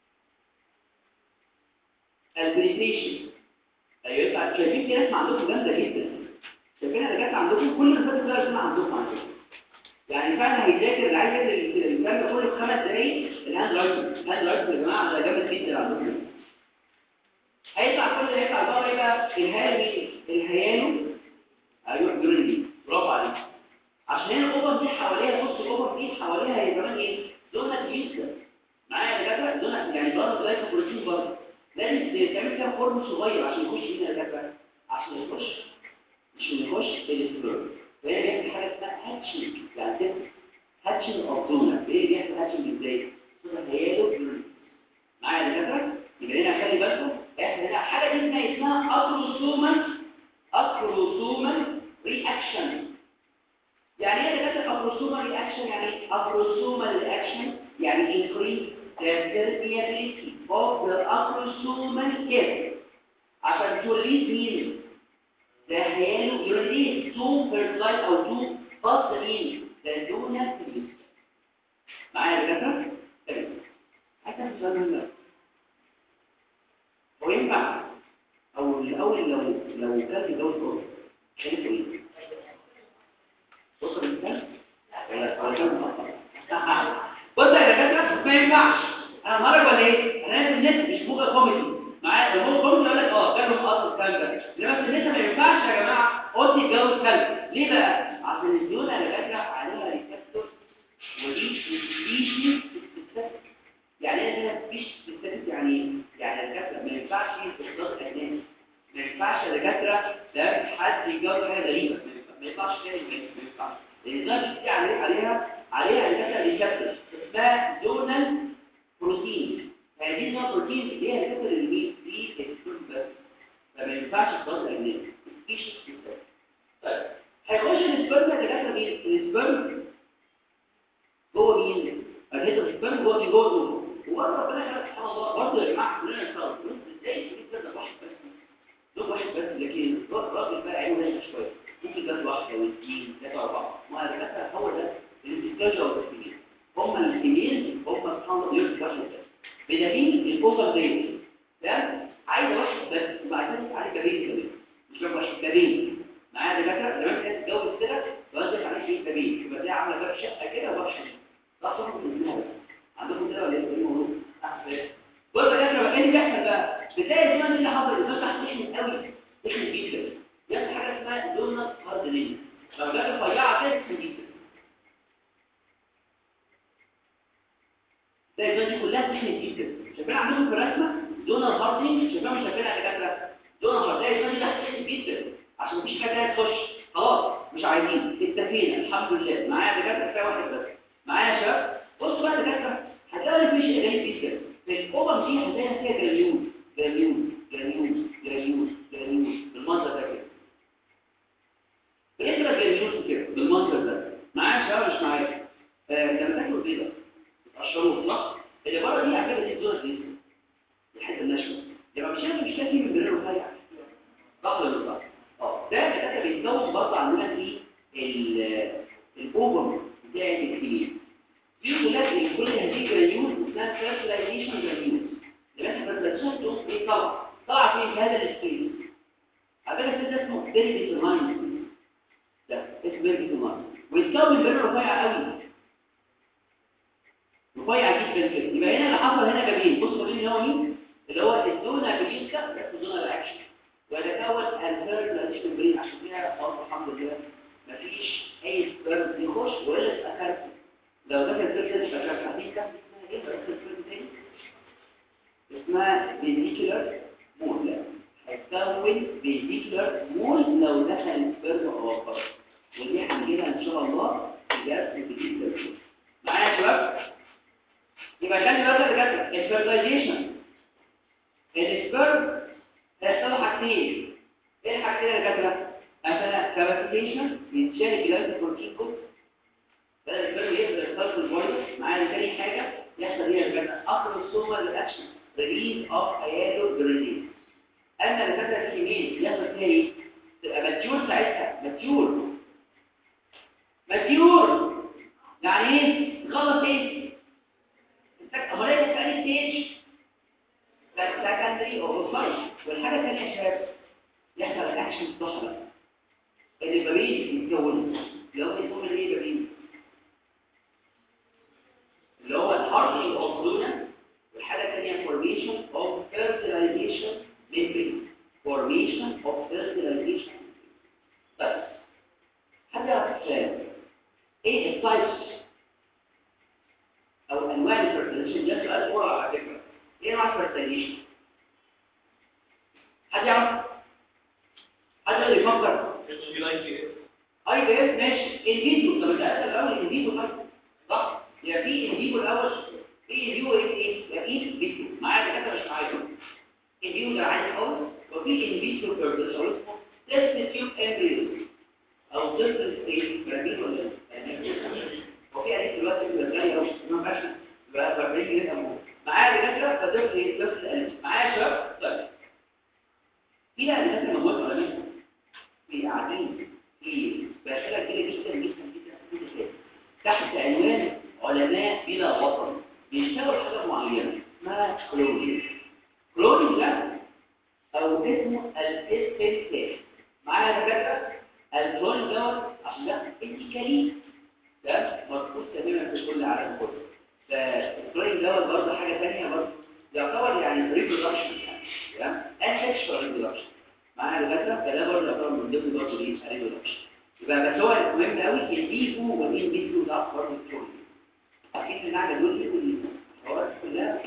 البريتيشن ايوه يطلع شايفين في ناس عندكم جامده جدا شايفين انا جت عندكم كل الفاتت ده اللي عندكم عندكم يعني فعلا هيذاكر اللي عايز يذاكر الكلام ده كله في خمس دقايق الهاند رايتنج الهاند رايتنج يا جماعه ده جامد جدا عندكم هيطلع كل اللي هيطلع بره ايه بقى الهالي الهيالو ايوه جريندي برافو عليك عشان هنا الاوبر دي حواليها بص الاوبر دي حواليها هي كمان ايه زونه جدا معايا يا دكاتره زونه يعني برضه زي بروتين برضه لازم تعمل فيها فورم صغير عشان يخش هنا الدكاتره عشان يخش عشان يخش السبيرم فهي بيحصل حاجه اسمها هاتشنج يعني كده هاتشنج اوف زونه ايه بيحصل هاتشنج ازاي؟ صوره هيالو معايا يا دكاتره يبقى هنا خلي بالكم احنا هنا حاجه اسمها اسمها اكروسومال اكروسومال رياكشن يعني ايه دكاتره اكروسومال رياكشن يعني اكروسومال رياكشن يعني انكريز the permeability of the acrosomal cap عشان توليد مين ده هيالو يوليد تو فيرتلايز او تو فاصل مين ده دون تليس معايا يا دكاتره تمام حتى في سؤال مهم هو ينفع او الاول لو لو كان يتجوز جوز شايفه ايه بص بالكلام ولا ولا كان بص يا دكاتره ما ينفعش انا مرة ولا ايه انا في النت مش موجة كوميدي معايا لو موجة كوميدي يقول لك اه كانوا خاص الكلام ده انما في النت ما ينفعش يا جماعه قلت يتجوز كلب ليه بقى عشان الديون يا دكاتره عليها ريسبتور ودي سبيشيز يعني ايه هنا سبيشيز يعني ايه يعني الدكاتره ما ينفعش استخدام اجنبي ما ينفعش يا دكاتره ده حد يتجوز حاجه غريبه ما ينفعش كده ما ينفعش لان ده دي عليها عليها عليها دكاتره ريسبتور اسمها زونال بروتين هذه نوع بروتين اللي هي الفكره اللي دي السبرم بس فما ينفعش تضاد الاجنبي مفيش طيب هيخش السبرم ده دكاتره مين السبرم جوه مين الهيدر السبرم جوه دي جوه هو ربنا خلق سبحان الله برضه يا جماعه كلنا نستغرب ازاي في كده واحد بس دول واحد بس لكن الراجل بقى عينه ناشفه شويه ممكن ده واحده واثنين ثلاثه اربعه ما الدكاتره هو ده اللي بيسترجعوا التسجيل هم الاثنين هم سبحان الله يرضي واحد بس بدليل الاسر دي ده عايزه واحد بس وبعدين عليه كبير كمان مش بقى واحد كبير معايا دكاتره لما انت تتجوز كده توزع عليه شيء كبير يبقى دي عامله باب شقه كده وباب شقه ده صح منها بس عندكم كده ولا ايه الموضوع بص يا دكاتره بقى ايه اللي بيحصل بقى بتلاقي الزمن اللي حصل الزمن تحت تخن قوي تخن جدا يحصل حاجه اسمها دونت هاردنينج لو جت رفيعه كده تخن جدا تلاقي الزمن دي كلها تخنت جدا شايفين عندكم في الرسمه دون الهاردنج شايفين مش شايفينها يا دكاتره دون الهاردنج تلاقي الزمن دي تحت تخنت جدا عشان مفيش حاجه تانيه تخش خلاص مش عايزين اكتفينا الحمد لله معايا دكاتره كفايه واحد بس معايا يا شباب بصوا بقى يا دكاتره هتلاقي مفيش غريب جدا في الاوبن دي هتلاقي تلاقي فيها جرانيول جرانيول جرانيول جرانيول جرانيول بالمنظر ده كده بيقرا جرانيول كده بالمنظر ده معايا شباب مش معايا آه لما تاكلوا بيضه تقشروه صح اللي بره دي على فكره دي الزونه دي الحته الناشفه يبقى مش لازم مش لازم من بره رفيع صح ولا لا اه ده كده بيتكون برضه عندنا في الاوفر بتاع الكبير يقول لك ان كل هذه الجرانيول اسمها فيرتلايزيشن جرانيول لما انت فيرتلايزيشن تقص ايه طبعا طلع فين في هذا السكيل على فكره ده اسمه فيري ديترماين ده اسمه فيري ديترماين ويتكون من رفيع قوي رفيع جدا كده يبقى هنا اللي حصل هنا جميل بصوا مين اللي هو مين اللي هو الزونا بيسكا بس الزونا باكشن ويتكون الفيرتلايزيشن برين عشان كده خلاص الحمد لله مفيش اي سبرم يخش ولا اتاكلت لو دخل الفيرتلايزيشن عشان حديث كان اسمها ايه بس الفيرتلايزيشن تاني اسمها فيزيكولار مول هيتكون فيزيكولار مول لو دخل السبرم او الفرد ودي هنجيبها ان شاء الله في درس الفيزيكولار معايا يا شباب يبقى كان دلوقتي بجد الفيرتلايزيشن السبرم هيحصلوا حاجتين ايه الحاجتين اللي كاتبه مثلا كاباسيتيشن بيتشال الجلاند بروتين كود بدل السبرم يقدر يختار الفيروس معايا تاني حاجه يحصل ايه بجد اخر السوبر رياكشن ريليز اوف ايادو جريدين اما اللي كاتبه الكيمين يحصل فيها ايه تبقى ماتيور ساعتها ماتيور ماتيور يعني ايه تخلص ايه امال ايه تاني ستيج سكندري او فايش والحاجه الثانيه يا شباب يحصل اكشن ضخمه ان البريد يتكون لو يكون ايه بريد اللي هو الحرف اوف لونا والحاجه الثانيه فورميشن اوف فيرتلايزيشن ميمبرين فورميشن اوف فيرتلايزيشن بس حاجه ايه التايبس او انواع الفيرتلايزيشن ده سؤال قرع على فكره ايه انواع الفيرتلايزيشن حد يعرف حد يقدر يفكر اي ده اس ماشي الفيديو طب ده الاول الفيديو طيب صح يبقى في الفيديو الاول في الفيديو ايه يبقى في فيديو معايا كده مش معايا الفيديو ده عادي خالص وفي الفيديو فيرتلايزيشن او اسمه تيست تيوب امبريو او تيست ستيج فاهمين ولا لا وفي عليك دلوقتي في الغالي او ما فيهاش بقى 40 جنيه امور معايا دكاتره فضلت ايه نفس الالف معايا شباب طيب في بقى دكاتره موجود ولا مش في قاعدين في باشله كده جدا جدا جدا جدا تحت عنوان علماء بلا وطن بيشتغلوا حاجه معينه اسمها كلونينج كلونينج ده او اسمه الاستنتاج معايا دكاتره الكلونينج دوت عشان ده انتيكالي ده مذكور تماما في كل العالم كله فالدروينج دوت برضه حاجه ثانيه برضه يعتبر يعني ريبرودكشن يعني تمام اسكشوال ريبرودكشن معايا دكاتره فده برضه يعتبر من ضمن برضه ايه ريبرودكشن يبقى بس هو مهم قوي البيفو والان بيفو ده برضه الكلونينج اكيد ان احنا دول دي الحوارات كلها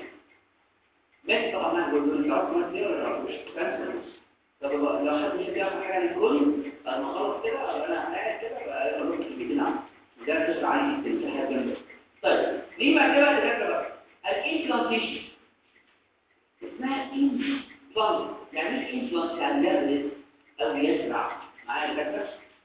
بس طبعا انا بقول لك تعرف ما تقدر ولا مش فاهم طب لو حد مش بيعرف حاجه عن الكلونينج بعد ما اخلص كده انا قاعد كده بقى اقول لكم كلمتين عنه ده تسعى عليه التنسيحات جنبه طيب ليه بقى كده اللي كاتبه بقى الانفلانتيشن اسمها انفلانت يعني ايه انفلانت يعني يغرز او يزرع معايا الكاتبه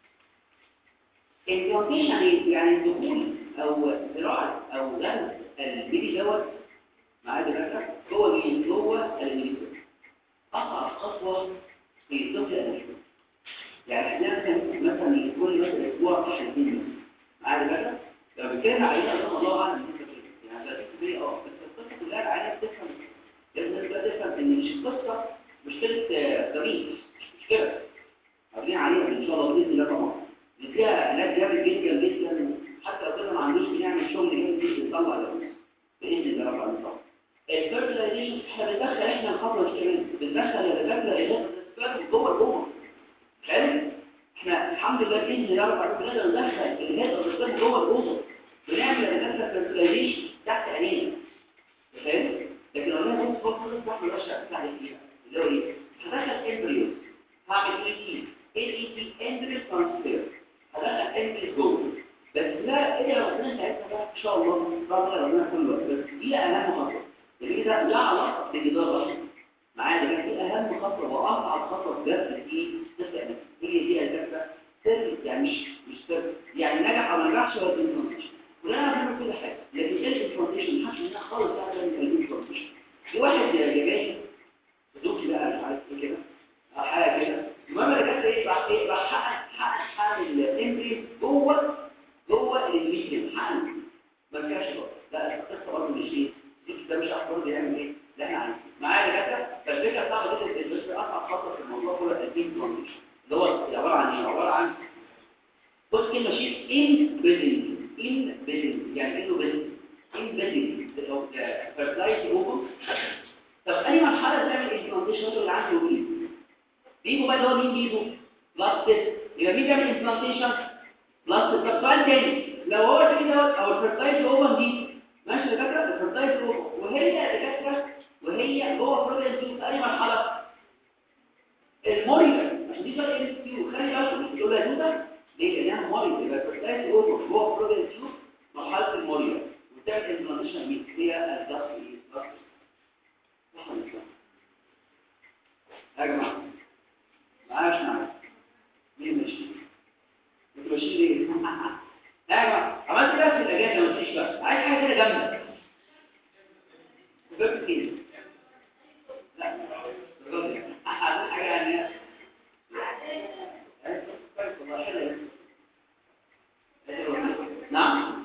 انفلانتيشن يعني يعني الدخول او زراعه او غرز البيبي دوت معايا الكاتبه جوه مين جوه الميزو اصعب خطوه في طفل الانفلانت يعني احنا مثلا كل مثلا اسبوع شايفين معايا الكاتبه لو بنتكلم على عينه الله اعلم يعني 30% اه بس القصه كلها العينه بتفهم لازم الناس تفهم ان مش القصه مشكله ضمير مش مشكله عاملين عليها ان شاء الله باذن الله طبعا دي فيها علاج جامد جدا جدا حتى لو كنا ما عندوش بنعمل شغل جامد جدا نطلع ده باذن الله رب العالمين طبعا الفيرتلايزيشن احنا بندخل احنا الخطوه دي كمان بندخل الرجاله الى جوه جوه حلو احنا الحمد لله باذن الله رب العالمين بنقدر ندخل الهيد والرسام جوه الاوضه بنعمل اساسا فيرتلايزيشن تحت عينينا فاهم لكن لو انا بص بص بص ما اقدرش افتح فيها اللي هو ايه هدخل امبريو هعمل اي تي اي تي امبريو ترانسفير هدخل امبريو جوه بس لا ايه لو ربنا ساعتها بقى ان شاء الله ربنا ربنا كل وقت بس دي اهم خطوه اللي ده لا علاقه بالجدار البشري معايا ده كان دي اهم خطوه واصعب خطوه بجد في تسال هي دي الفكره سر يعني مش مش سر يعني نجح او ما نجحش هو الانفورميشن كلنا بنعمل كل حاجه لكن ايه الانفورميشن ما حدش مننا خالص يعرف يعمل الانفورميشن في واحد جاي دوكي بقى مش عارف ايه كده او حاجه كده المهم اللي كان ايه راح ايه راح حقق حقق حقق الامبري جوه جوه الميديم حقق ما كانش بقى لا القصه برضه مش ايه دوكي ده مش عارف برضه يعمل ايه اللي احنا عايزينه معايا كده فالفكره بتاعته جدا ان بس اصعب خطوه في الموضوع هو الانفورميشن اللي هو عباره عن ايه عباره عن بص كلمه شيء ان بيلدينج ان بيلدينج يعني ايه بيلدينج ان بيلدينج لو فيرتلايز اوفر طب اي مرحله تعمل امبلانتيشن اللي عنده مين بيجوا بقى اللي هو مين بيجوا بلاستيك يبقى مين بيعمل امبلانتيشن بلاستيك طب سؤال تاني لو هو كده او الفيرتلايز اوفر دي ماشي يا فاكره الفيرتلايز اوفر وهي دكاتره وهي جوه بروجرام في اي مرحله الموريا عشان دي فرق بين الكيو خلي بالكم تقول يا دوده ليه لانها موريا يبقى الفيرتلايز اوفر جوه بروجرام كيو مرحله الموريا وتعمل امبلانتيشن مين هي الضغط ايه يا جماعة معاش معاش مين ماشي انتوا ماشيين ليه؟ يا جماعة عملت كده في الأجازة ما تجيش بقى عايز حاجة كده جامدة جبت كده لا بجد عايز حاجة يعني كويس والله حلو نعم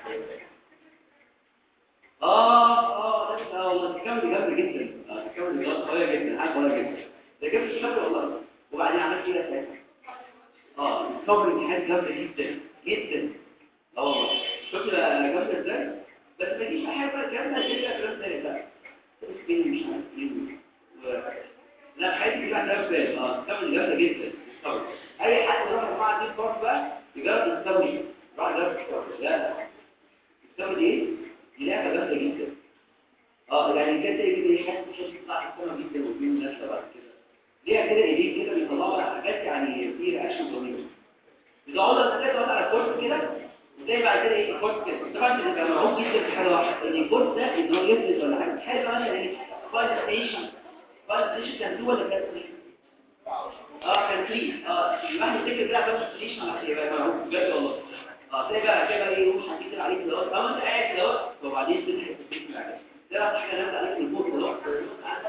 اه اه لا والله الكامل جامد جدا الكامل قوية جدا حاجة قوية جدا ده جبت الشكل والله وبعدين عملت كده ساعتها اه الكفر حاجة جامدة جدا جدا اه والله شكل جامدة ازاي بس ما تجيش حاجة بقى جامدة كده كلام تاني لا مسكين مش عارف ايه لا حياتي كلها كلام تاني اه الكامل جامدة جدا الكفر اي حد يروح مع دي فرص بقى يجرب يستوي راح يجرب الكفر لا الكفر دي ايه؟ دي لعبة جامدة جدا اه يعني كده يجي يحس بشكل صح السنة جدا وفين ناشلة بعد كده ليها كده ايديه كده بيطلعوا لها حاجات يعني في رياكشن طويل بيقعدوا الحاجات تقعد على الكورس كده وزي بعد كده ايه الكورس كده طبعا بيبقى مرعوب جدا في حاجه واحده ان الكورس ده ان هو يفلت ولا حاجه حاجه كمان يعني فايل ستيشن فايل ستيشن كان تو ولا كان ثري اه كان ثري اه الواحد يفتكر كده فايل ستيشن يبقى مرعوب بجد والله اه تلاقي بقى كده ايه يقوم حاطط عليك كده اهو انت قاعد كده اهو وبعدين تضحك تفتكر عليه ده حاجه نازله عليك من فوق كده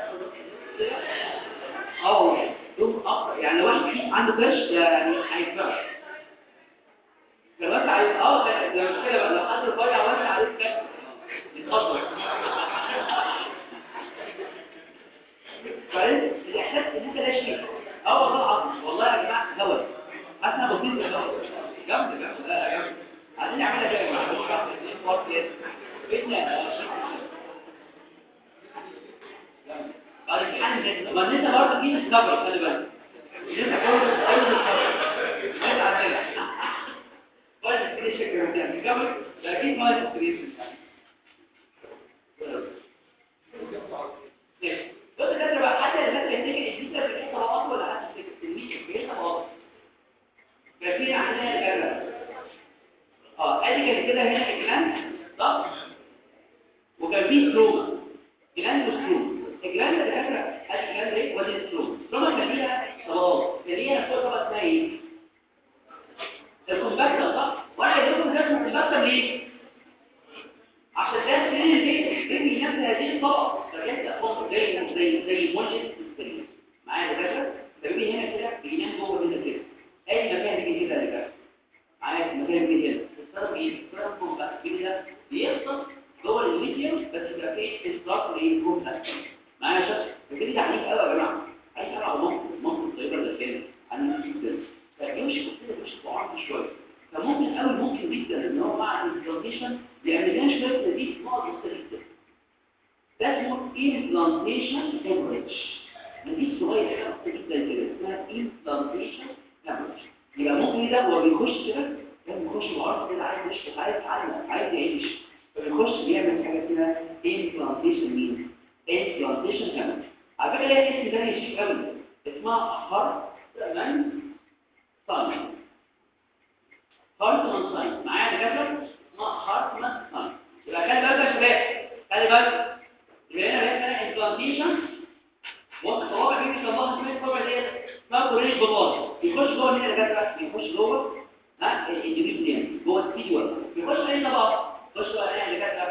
اه يوم اقرا يعني لو واحد فيه عنده كرش يعني هيتفرج لو انت عايز اه ده ده مشكله بقى لو حد رفيع وانت عليك كرش يتخضر فاهم الاحساس ان انت لا شيء اه والله العظيم والله يا جماعه هوس احنا بسيط الهوس جامد جامد لا جامد عايزين نعملها كده يا جماعه مش عارف ايه فاضي كده بيتنا الامتحان ده ما انت برضه في ديسكفري خلي بالك انت برضه اول ديسكفري مش عارف بس كده شكل بتاع ديسكفري ده اكيد ما ديسكفري بص كده بقى حتى الناس اللي تيجي الديسكفري في حته واطول ولا حتى في التلميذ في حته واطول ففي عندنا كده اه ادي كان كده هنا الكلام صح وكان في سلوما كلام وسلوما الجلاند اللي فاكره ادي الجلاند ايه ودي السلوم ثم كان ليها طبقات كان ليها فوق طبقه اسمها ايه الكومباكتر صح وانا قايل لكم ده اسمه كومباكتر ليه عشان ده السرير دي بيبني نفس هذه الطبقه فكانت تبص زي زي زي مولد السرير معايا يا باشا فبيجي هنا كده بينام جوه هنا كده اي مكان بيجي كده اللي كده معايا المكان بيجي هنا السبب ايه السبب كومباكتر كده بيحصل جوه الميديوم بس بيبقى فيه استراك لايه كومباكتر معايا شخص فكده تعنيف قوي يا جماعه عايز ابقى على منطق منطق طيبه للكلام عنيف جدا فيمشي كده مش ضعاف شويه فممكن قوي ممكن جدا ان هو مع الامبلانتيشن يعمل لنا شويه تدريب نقط بسيطه جدا ده اسمه امبلانتيشن هيموريدج نتيجه صغيره حاجه بسيطه جدا كده اسمها امبلانتيشن هيموريدج يبقى ممكن ده هو بيخش كده كان بيخش بعرض كده عايز يشفط عايز يتعلم عايز يعيش فبيخش بيعمل حاجه اسمها امبلانتيشن مين implantation هنا على فكره ليها اسم ثاني شيك قوي اسمها هارتمان ساين هارتمان ساين معايا دكاتره اسمها هارتمان ساين يبقى خلي بالك يا شباب خلي بالك الاندوميتريوم جوه السيجوال يخش ايه بقى يخش بقى ايه اللي كاتبه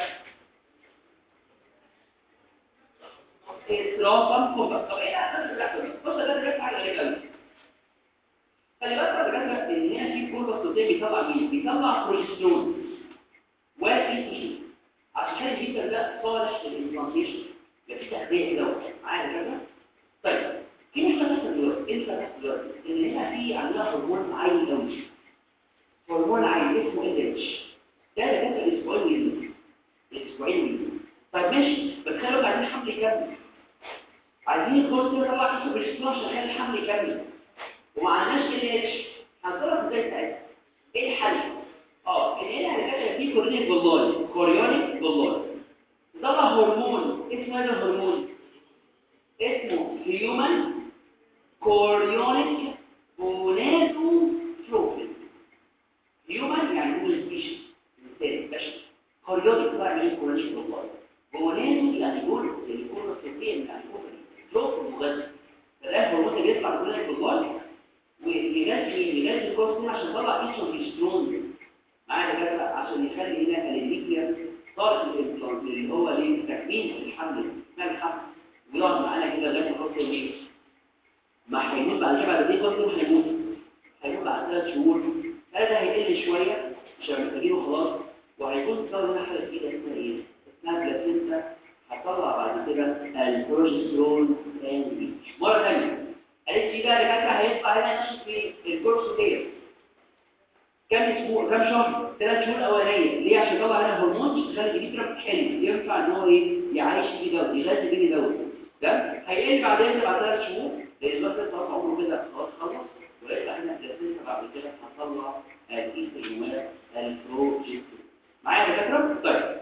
استراتم كومباكت طب ايه اساس الرقم بص ده ده حاجه غريبه قوي خلي بالك يا دكاتره ان هنا في كومباكت قدام بيطلع مين بيطلع بروجسترون والايستروجين عشان كده الجسم ده صالح للامبلانتيشن يبقى في تغذيه كده معايا كده طيب في مشكله بتحصل دلوقتي انت بتحصل دلوقتي ان هنا في عندنا هرمون عالي قوي هرمون عالي اسمه اتش ده ده كان الاسبوعين ويزن الاسبوعين ويزن طيب ماشي بس خلوا بعدين الحمل يكمل عايزين الكورس يطلع كيسو بالاسبوع عشان يخلي الحمل يكمل وما عندناش ال اتش هنتصرف ازاي ساعتها ايه الحل اه ان هنا هنلاقي في كورنيك بالله كوريونيك بالله ده هرمون اسمه ايه ده الهرمون اسمه هيومن كوريونيك gonadotrophin هيومن يعني هو سبيشيز مثال بشر كوريونيك بقى يعني كوريونيك بالله جونادو يعني جول الكوريونيك يعني اوفري تروف مغذي فده الهرمون اللي بيطلع كوريونيك بالله ويغذي يغذي الكورس عشان يطلع ايستروجين معايا كده عشان يخلي هنا الاليكيا طارق الامبلانت اللي هو ليه تكميل الحمل اسمها الحمل ويقعد معانا كده لغايه ما يوصل ايه ما هيموت بعد كده بعد دي فتره هيموت هيموت بعد ثلاث شهور هذا هيقل شويه مش محتاجينه خلاص وهيكون صار لنا حاله جديده اسمها ايه اسمها بلاسينتا هتطلع بعد كده البروجسترون ثاني مره ثانيه قالت لي بقى دكاتره هيطلع هنا نشط في الكورس ديت كم اسبوع كم شهر ثلاث شهور اولانيه ليه عشان يطلع لنا هرمون يخلي الجسم حلو ينفع ان هو ايه يعيش فيه دوت يغذي بيه دوت ده هيقل بعدين بعد ثلاث شهور لان الوقت خلاص عمره كده خلاص خلص ويطلع هنا الجسم بعد كده هنطلع الايستروجينات البروجسترون معايا يا دكاتره طيب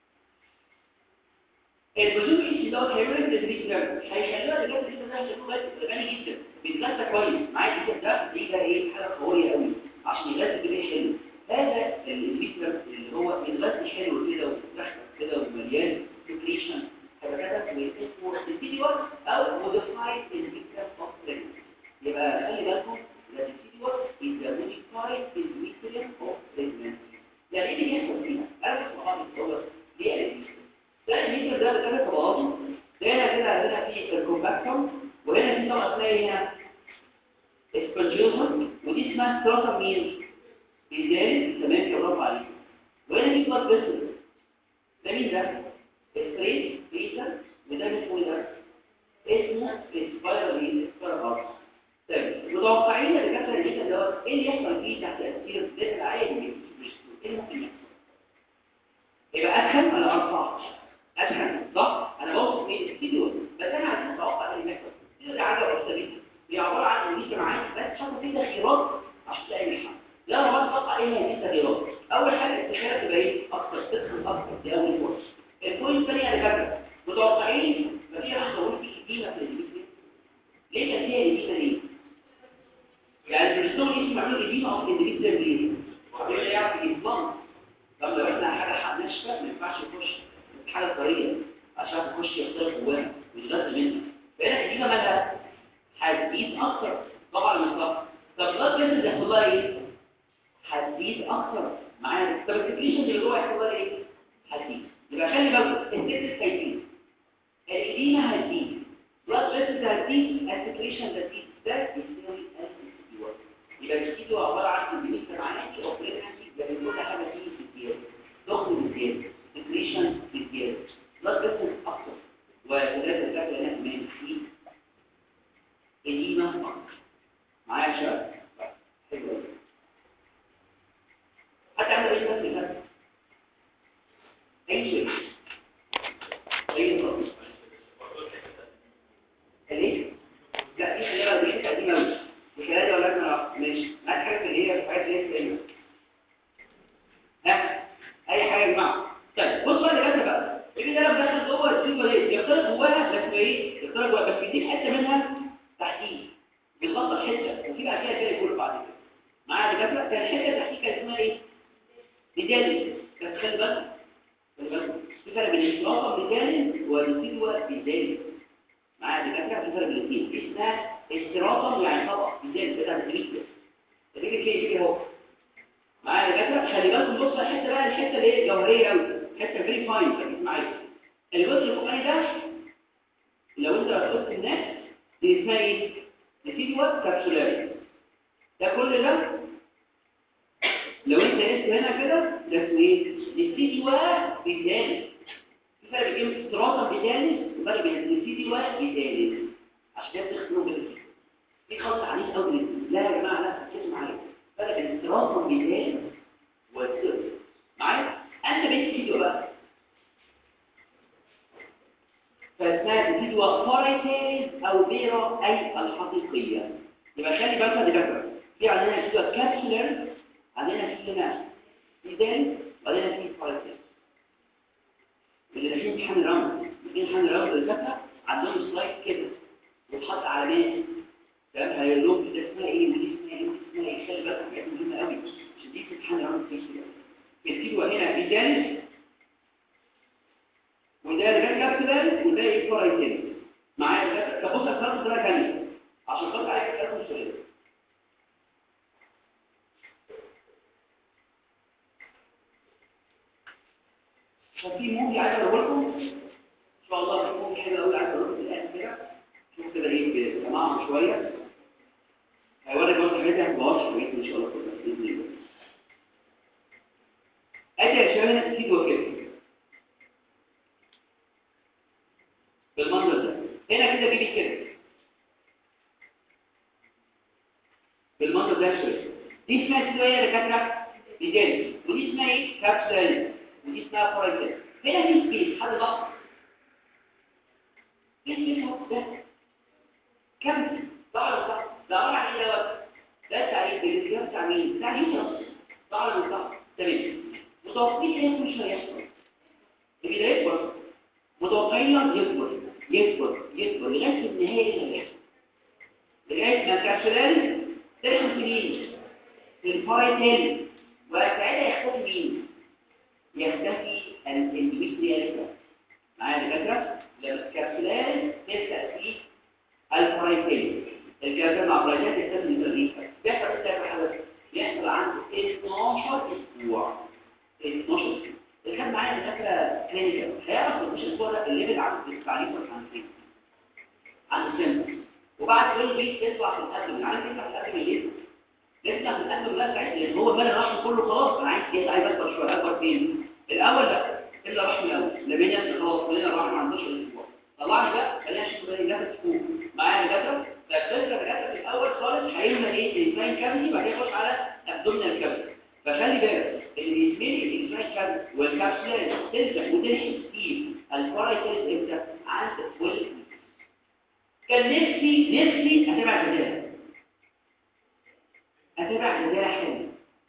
البروجسترون ايش دوت هيعمل تدريج ده هيخليها الجسم الجسم ده شكله غني جدا بيتغذى كويس معايا الجسم ده دي بقى ايه حاجه قويه قوي عشان يغذي كده حلو هذا الفيتامين اللي هو يغذي حلو كده ومستحكم كده ومليان نيوتريشن هيبقى كده اسمه الفيديوال او موديفايد الفيتامين اوف بريجنسي يبقى خلي بالكم ده الفيديوال از موديفايد الفيتامين اوف بريجنسي يعني ايه اللي بيحصل فيها؟ انا مش محافظ الصور ليه قال ده الفيتامين ده بثلاث طبقاته ده هنا كده هنا في الكومباكتوم وهنا في طبقه اسمها هنا اسبنجيوزم ودي اسمها ستراتا مين ازاي تمام يا برافو عليك وهنا في بلاد فيسل ده مين ده ستريت فيزا وده اسمه ايه ده اسمه سبايرال ايه سبايرال ارت طيب متوقعين يا دكاتره اللي دوت ايه اللي يحصل فيه تحت تاثير الزيت العالي مش ايه اللي ممكن يحصل يبقى ادخل ولا ارفع ادخل صح انا بوصف ايه الاستديو بس انا عايز اتوقع ايه اللي يحصل دي حاجه بسيطه هي عباره عن ان معاك بس حط فيه تغييرات عشان تلاقي الحل لا هو اتوقع ايه هي التغييرات اول حاجه الاستشاره تبقى ايه اكتر تدخل اكتر دي اول بوينت البوينت الثانيه يا دكاتره متوقعين مفيش واحد هقول في ايدينا في الجسم ليه كان فيها ايدينا ليه يعني البرستون اسم معمول ايدينا او اندريس ليه وبعدين يعرف يضمن طب لو احنا حاجه ناشفه ما ينفعش يخش حاجه طريه عشان تخش يختار جواها ويتغذى منها فهنا ايدينا مالها هتزيد اكتر طبعا من صح طب البلاد فيسل يحصل لها ايه هتزيد اكتر معانا طب السكريشن اللي جوه يحصل لها ايه هتزيد يبقى خلي بالك السكريشن هيزيد الاديمه هتزيد بلاد فيسل هتزيد السكريشن هتزيد ده يساوي الانتيبيوتيك يبقى الفيديو عباره عن كمبيوتر معانا في اوبريشن يعني كل حاجه فيه بالزياده ضغط بالزياده سكريشن بالزياده بلاد فيسل اكتر وكذلك الفاكهه هنا كمان في قديمة أكتر معايا يا شباب؟ حلو قوي هتعمل ايه بس كده؟ أي شيء أي نظام ليه؟ لا دي خليها دي حته قديمة أوي مش هلاقي ولا أنا ماشي معاك حاجة اللي هي الحاجات اللي هي قديمة ها أي حاجة يا جماعة طيب بص بقى اللي بقى اللي ده لما دخل جوه السيلفر ايه يختلط جواها بس ايه يختلط جواها بس يديك حته منها تحتيه بيخطط حته وفي بعد كده كده يقول بعد كده معايا دكاتره كان الحته تحتيه كانت اسمها ايه بدالي بس خلي بالك خلي بالك في فرق بين الاشتراك بدالي والسيلوا بدالي معايا دكاتره في فرق بين الاثنين اسمها اشتراكا يعني طبق بدالي بتاع الريكس الريكس ايه ايه اهو معايا يا دكاتره خلي بالكم بص على الحته بقى الحته اللي هي جوهريه قوي حته فيري فاين خليك معايا الجزء الفوقاني ده لو انت قلت الناس دي اسمها ايه؟ نتيجه كابسولاري ده كل ده لو انت قلت هنا كده ده اسمه ايه؟ نتيجه بيتاني في فرق بين استراطه بيتاني وفرق بين نتيجه بيتاني عشان كده بتختاروا كده في خط عنيف قوي لا يا جماعه لا ركزوا معايا فرق بين استراطه بيتاني والسر معايا انت بنت فيديو بقى فاسمها فيديو فاريتيز او بيرا اي الحقيقيه يبقى خلي بالك دي فكره في عندنا فيديو كابسولر عندنا في هنا ميزان وعندنا في فاريتيز اللي داخلين امتحان الرمز داخلين امتحان الرمز الفكره عندهم سلايد كده وتحط علامات تمام هيقول لهم ده اسمها ايه ودي اسمها ايه ودي اسمها ايه خلي بالك حاجات مهمه قوي عشان دي في امتحان الرمز في كده الفيديو هنا ميزان وده رجال كابسولر وده ايه فاريتيز معايا طب بص هتفرق بطريقه ثانيه عشان خاطر عليك تاخد سؤال ففي موفي عايز اقول لكم ان شاء الله في موفي حلو قوي عايز اقول لكم الان كده شوف كده ايه بسمعهم شويه هيوري برضه حاجات هتبقاش شويه ان شاء الله كلها باذن الله ادي يا شباب هنا تفيدوا كده بالمنظر ده هنا كده جيبي كده بالمنظر ده شويه دي اسمها شويه يا دكاتره دي جالس ودي اسمها ايه كابسول ودي اسمها فرايتين هنا في سبيس حد ضغط ايه سبيس اهو ده كم ضغط ضغط ده عباره عن ايه دوت ده تعريف بالكلام بتاع مين بتاع يوسف ضغط ضغط تمام متوقعين ايه كل شويه يحصل اللي ده يكبر متوقعين يكبر يكبر يكبر لغايه النهايه اللي هيحصل لغايه ما الكابسولاري تدخل في مين في الفايتين وساعتها يختفي مين يختفي الاندوميتريال معايا دكاتره لما الكابسولاري تبدا في الفايتين الكابسولاري مع الفايتين تختفي الاندوميتريال بيحصل ايه حاجه بيحصل عنده 12 اسبوع 12 اسبوع اللي كان معايا دكاتره كلينيكال هيعرف مش الاسبوع ده الليفل عنده التعليم والتنسيق عند السن وبعد كل بيت يطلع في القدم عارف يطلع في القدم ليه يطلع في القدم لا ساعتها لان هو المال الرحم كله خلاص انا عايز يطلع عايز اكبر شويه اكبر فين الاول لا الا الرحم الاول لما يجي خلاص خلينا الرحم ما عندوش اسبوع طلعني بقى خلينا نشوف ده يجي فوق معايا دكاتره فالفكره دكاتره في الاول خالص هيملى ايه الانسان كامل بعدين يخش على ابدومينال كامل فخلي بالك اللي بيتملي الانسان كامل والكابسولاري تلزق وتلحق فيه الفرايتيز امتى عند كل كان نفسي نفسي اتابع جزاها اتابع جزاها حلو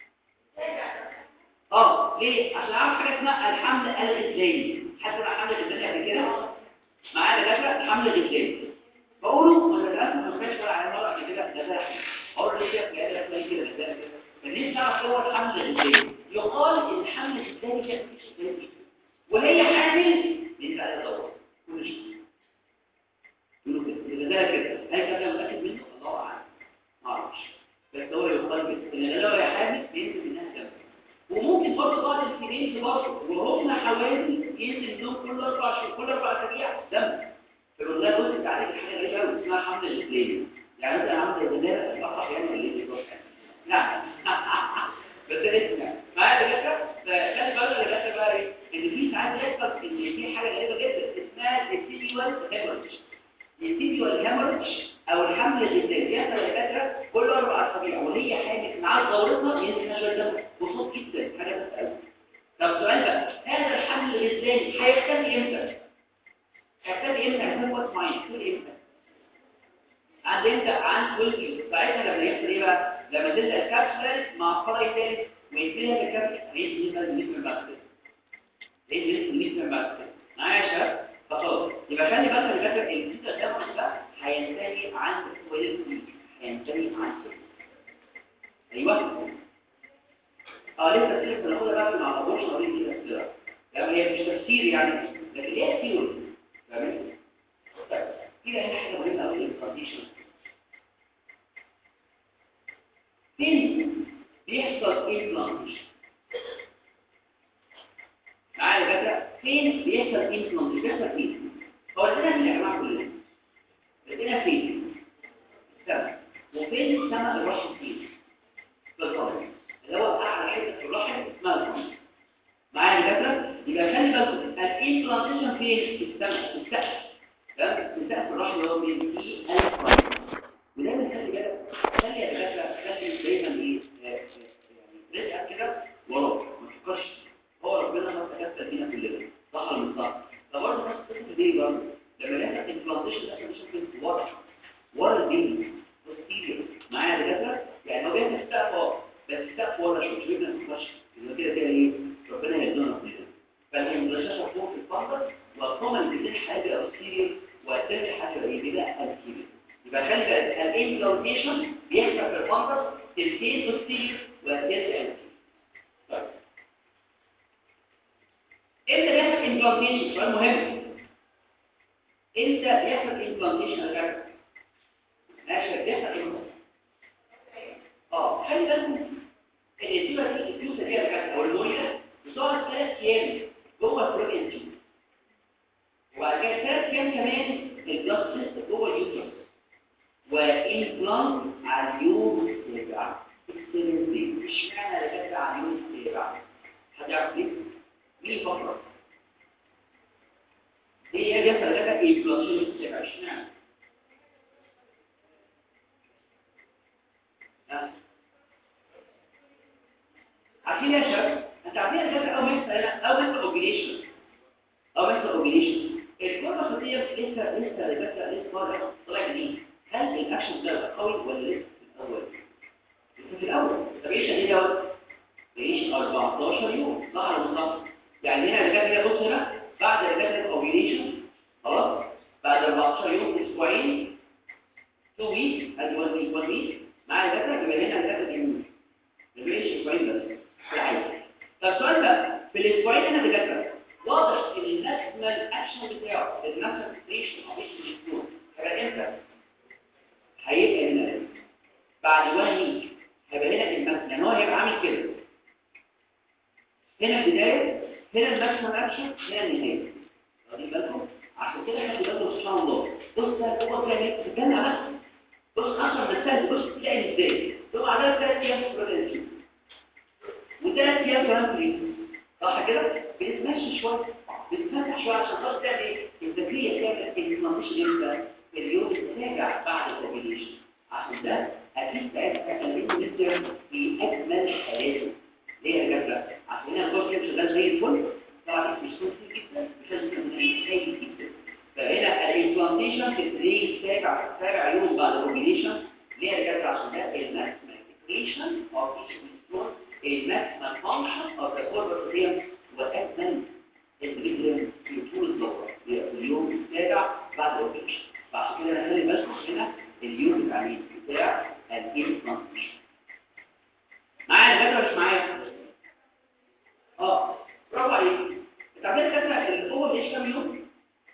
اه ليه عشان اعرف حاجه اسمها الحمل الغذائي حتى بقى حمل الغذائي قبل كده معايا دكاتره الحمل الغذائي بقوله ما درست ما سمعتش ولا على مره قبل كده جزاها حلو اقول له كده كده تلاقي كده جزاها كده فنفسي اعرف هو الحمل الغذائي يقال ان الحمل الغذائي كان مفيش وهي حامل ينفع عليها دور كل شيء يقولوا كده إذا ده كده هل كان متأكد منه؟ الله أعلم ما أعرفش بس هو يقال كده إن لو يا حامل ينزل منها دم وممكن برضه بعض السنين برضه وهم حوالي ينزل منهم كل أربع شهور كل أربع أسابيع دم فيقول لها بص أنت عليك حاجة غريبة قوي اسمها حمل الإسلام يعني مثلا عامل زي الزبالة الأقرع يعني ولا إيه بالظبط نعم بس ده اسمع معايا دكاترة فخلي بالك دكاترة بقى إيه إن في ساعات يحصل إن في حاجة غريبة جدا اسمها السيديوال هيموريدج السيدي والهيموريدج او الحمل الغذائي يحصل يا دكاتره كل اربع اسابيع وهي حامل معاها دورتها ينزل نشر دم بصوت جدا حاجه بس قوي طب سؤال بقى هذا الحمل الغذائي هيختفي امتى؟ هيختفي امتى؟ هيكون وات ماين كل امتى؟ عند امتى؟ عند 12 يوم ساعتها لما يحصل ايه بقى؟ لما تبدا الكبسوله مع فرع ثالث ويديها الكبسوله هينزل نسبه من بعد كده هينزل نسبه من بعد كده معايا يا شباب؟ فخلاص يبقى خلي بالك اللي فاكر الفيتا ده ده هينتهي عند ولد هينتهي عند ايوه اه لسه لسه ناخدها بقى مع ابوش نورين كده كده يعني هي مش تفسير يعني لكن هي ثيوري فاهم طيب كده هنا حاجه مهمه قوي الكونديشن فين بيحصل امبلانتيشن معايا يا دكاتره فين بيحصل امبلانتيشن بيحصل فين هو لقينا فين يا جماعه كلنا لقينا فين السماء وفين السماء الرحم فين في القلب اللي هو اعلى حته في الرحم اسمها القلب معايا يا دكاتره يبقى خلي بالكم الامبلانتيشن فين في السماء في السقف تمام في السقف الرحم اللي هو بين في القلب ودايما خلي بالك خلي يا دكاتره خلي دايما ايه آه، آه، يعني رزقك كده وراك ما تفكرش هو ربنا ما تكفل بينا كلنا صح ولا مش صح فبرضه نفس القصه دي برضه لما يحصل انفلانتيشن ده مش ممكن واضح ورا الدين والسيريس معايا يا دكاتره يعني هو بيعمل السقف اه بس السقف ورا شو مش بيبقى ما تفكرش يبقى كده كده ايه ربنا يهدينا كلنا فالانفلانتيشن فوق في الفندق وقوما الاثنين حاجه او السيريس والثاني حاجه ايه بيبقى السيريس يبقى خلي بالك الانفلانتيشن بيحصل في الفندق السيريس والسيريس والثاني السيريس طيب امتى بيحصل امبلانتيشن سؤال مهم امتى بيحصل امبلانتيشن يا جماعه ماشي بيحصل امتى اه خلي بالكم ان الديوه دي الفيوسه دي يا جماعه او الموليه بتقعد ثلاث ايام جوه البروتين تيوب وبعد كده ثلاث ايام كمان البلاستيك جوه اليوترس وامبلانت على اليوم السابع اشمعنى ركبت على اليوم السابع هتعرف ليه؟ مين فقرة؟ هي هي جسد لك ايه بلاشون السبع اشمعنى؟ ها؟ عارفين يا شباب؟ انت عارفين يا شباب او مثل او مثل اوبريشن او مثل اوبريشن الكرة الخطية لسه لسه لسه لسه طالع طالع جديد هل الاكشن ده قوي ولا لسه في الاول؟ لسه في الاول الاوبريشن ايه دوت؟ يعيش 14 يوم ظهر المصطفى يعني هنا اللي كان بص هنا بعد اللي كان الاوبريشن خلاص بعد 14 يوم اسبوعين 2 ويك ادي 1 ويك 1 ويك مع الدكاتره يبقى هنا الدكاتره بيموت مفيش اسبوعين بس في العادي طب السؤال ده في الاسبوعين هنا الدكاتره واضح ان الناس الاكشن بتاعه الناس ستيشن او مش الاسبوع هيبقى امتى؟ هيبقى هنا بعد 1 ويك هيبقى هنا المثل يعني هو هيبقى عامل كده هنا البداية هنا الماكسيمم اكشن هنا النهاية واخدين بالكم عشان كده احنا بنقول سبحان الله بص ده هو كان يتكلم على نفسه بص اصلا مثال بص تلاقي ازاي هو على ثلاث ايام في البرنامج وثلاث ايام كمان في صح كده بنتمشي شويه بنتفتح شويه عشان خاطر تعمل ايه الذكيه تعمل الانفلاميشن امتى اليوم السابع بعد الاوبريشن عشان ده اكيد ساعتها خليته جدا في اجمل حالاته ليه يا جدع عشان هنا الكورس كده شغال زي الفل طبعا مش كويس جدا مش لازم يكون هايل جدا فهنا الامبلانتيشن في الدري سابع سابع يوم بعد الاوبريشن ليه يا جدع عشان ده الماكسيمال اكسبريشن اوف ايش ميستون الماكسيمال فانكشن اوف ذا كوربوتريم واجمل البريدرم في طول الدوره اليوم السابع بعد الاوبريشن فعشان كده خلي بالكم هنا اليوم بتاع مين؟ بتاع الامبلانتيشن معايا الفكره مش معايا اه برافو عليك انت عارفين الفكره الاول ايش كام يوم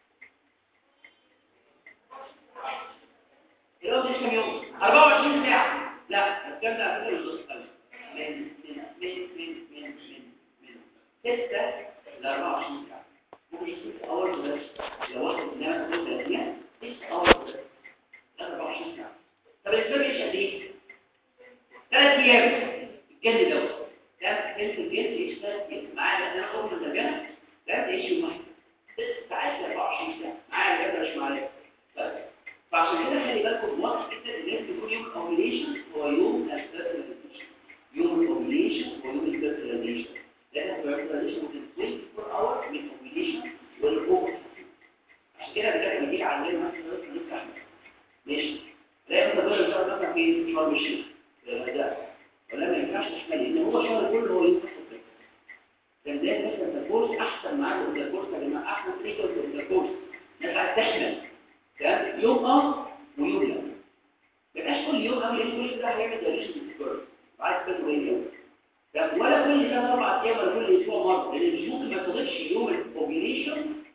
الاول ايش كام يوم 24 ساعه لا الكلام ده على فكره مش بس من من من من من من من 6 ل 24 ساعه ممكن يكون اول بس لو واحد نام 30 6 اول بس 24 ساعه طب الاسباب ايش قد ايه؟ ثلاث ايام الجلد دوت ده جلد الجلد يشتغل معاه لان انا اقوم من الجنة ده تعيش يوم واحد ست ساعات 24 ساعه معايا الجلد مش معايا طيب فعشان كده خلي بالكم واضح جدا ان لازم يكون يوم الاوبريشن هو يوم الفيرتيلايزيشن يوم الاوبريشن هو يوم الفيرتيلايزيشن لان الفيرتيلايزيشن ممكن 24 اور من الاوبريشن والاوبر عشان كده بجد بيجي عندنا مثلا نفتح ماشي لا مثلا دول الشهر مثلا في شهر الشيخ ده ولا ما ينفعش تحمل لان هو شهر كله هو ينفع كان ده مثلا الكورس احسن معاه الكورس يا جماعه احسن تريكر في الكورس الناس عايز تحمل تمام يوم اه ويوم لا ما يبقاش كل يوم قبل الكورس ده هيعمل دايليشن في الكورس وعايز تاخده ايه يوم ولا كل ثلاث اربع ايام ولا كل اسبوع مره لان مش ممكن ما تاخدش يوم الاوبريشن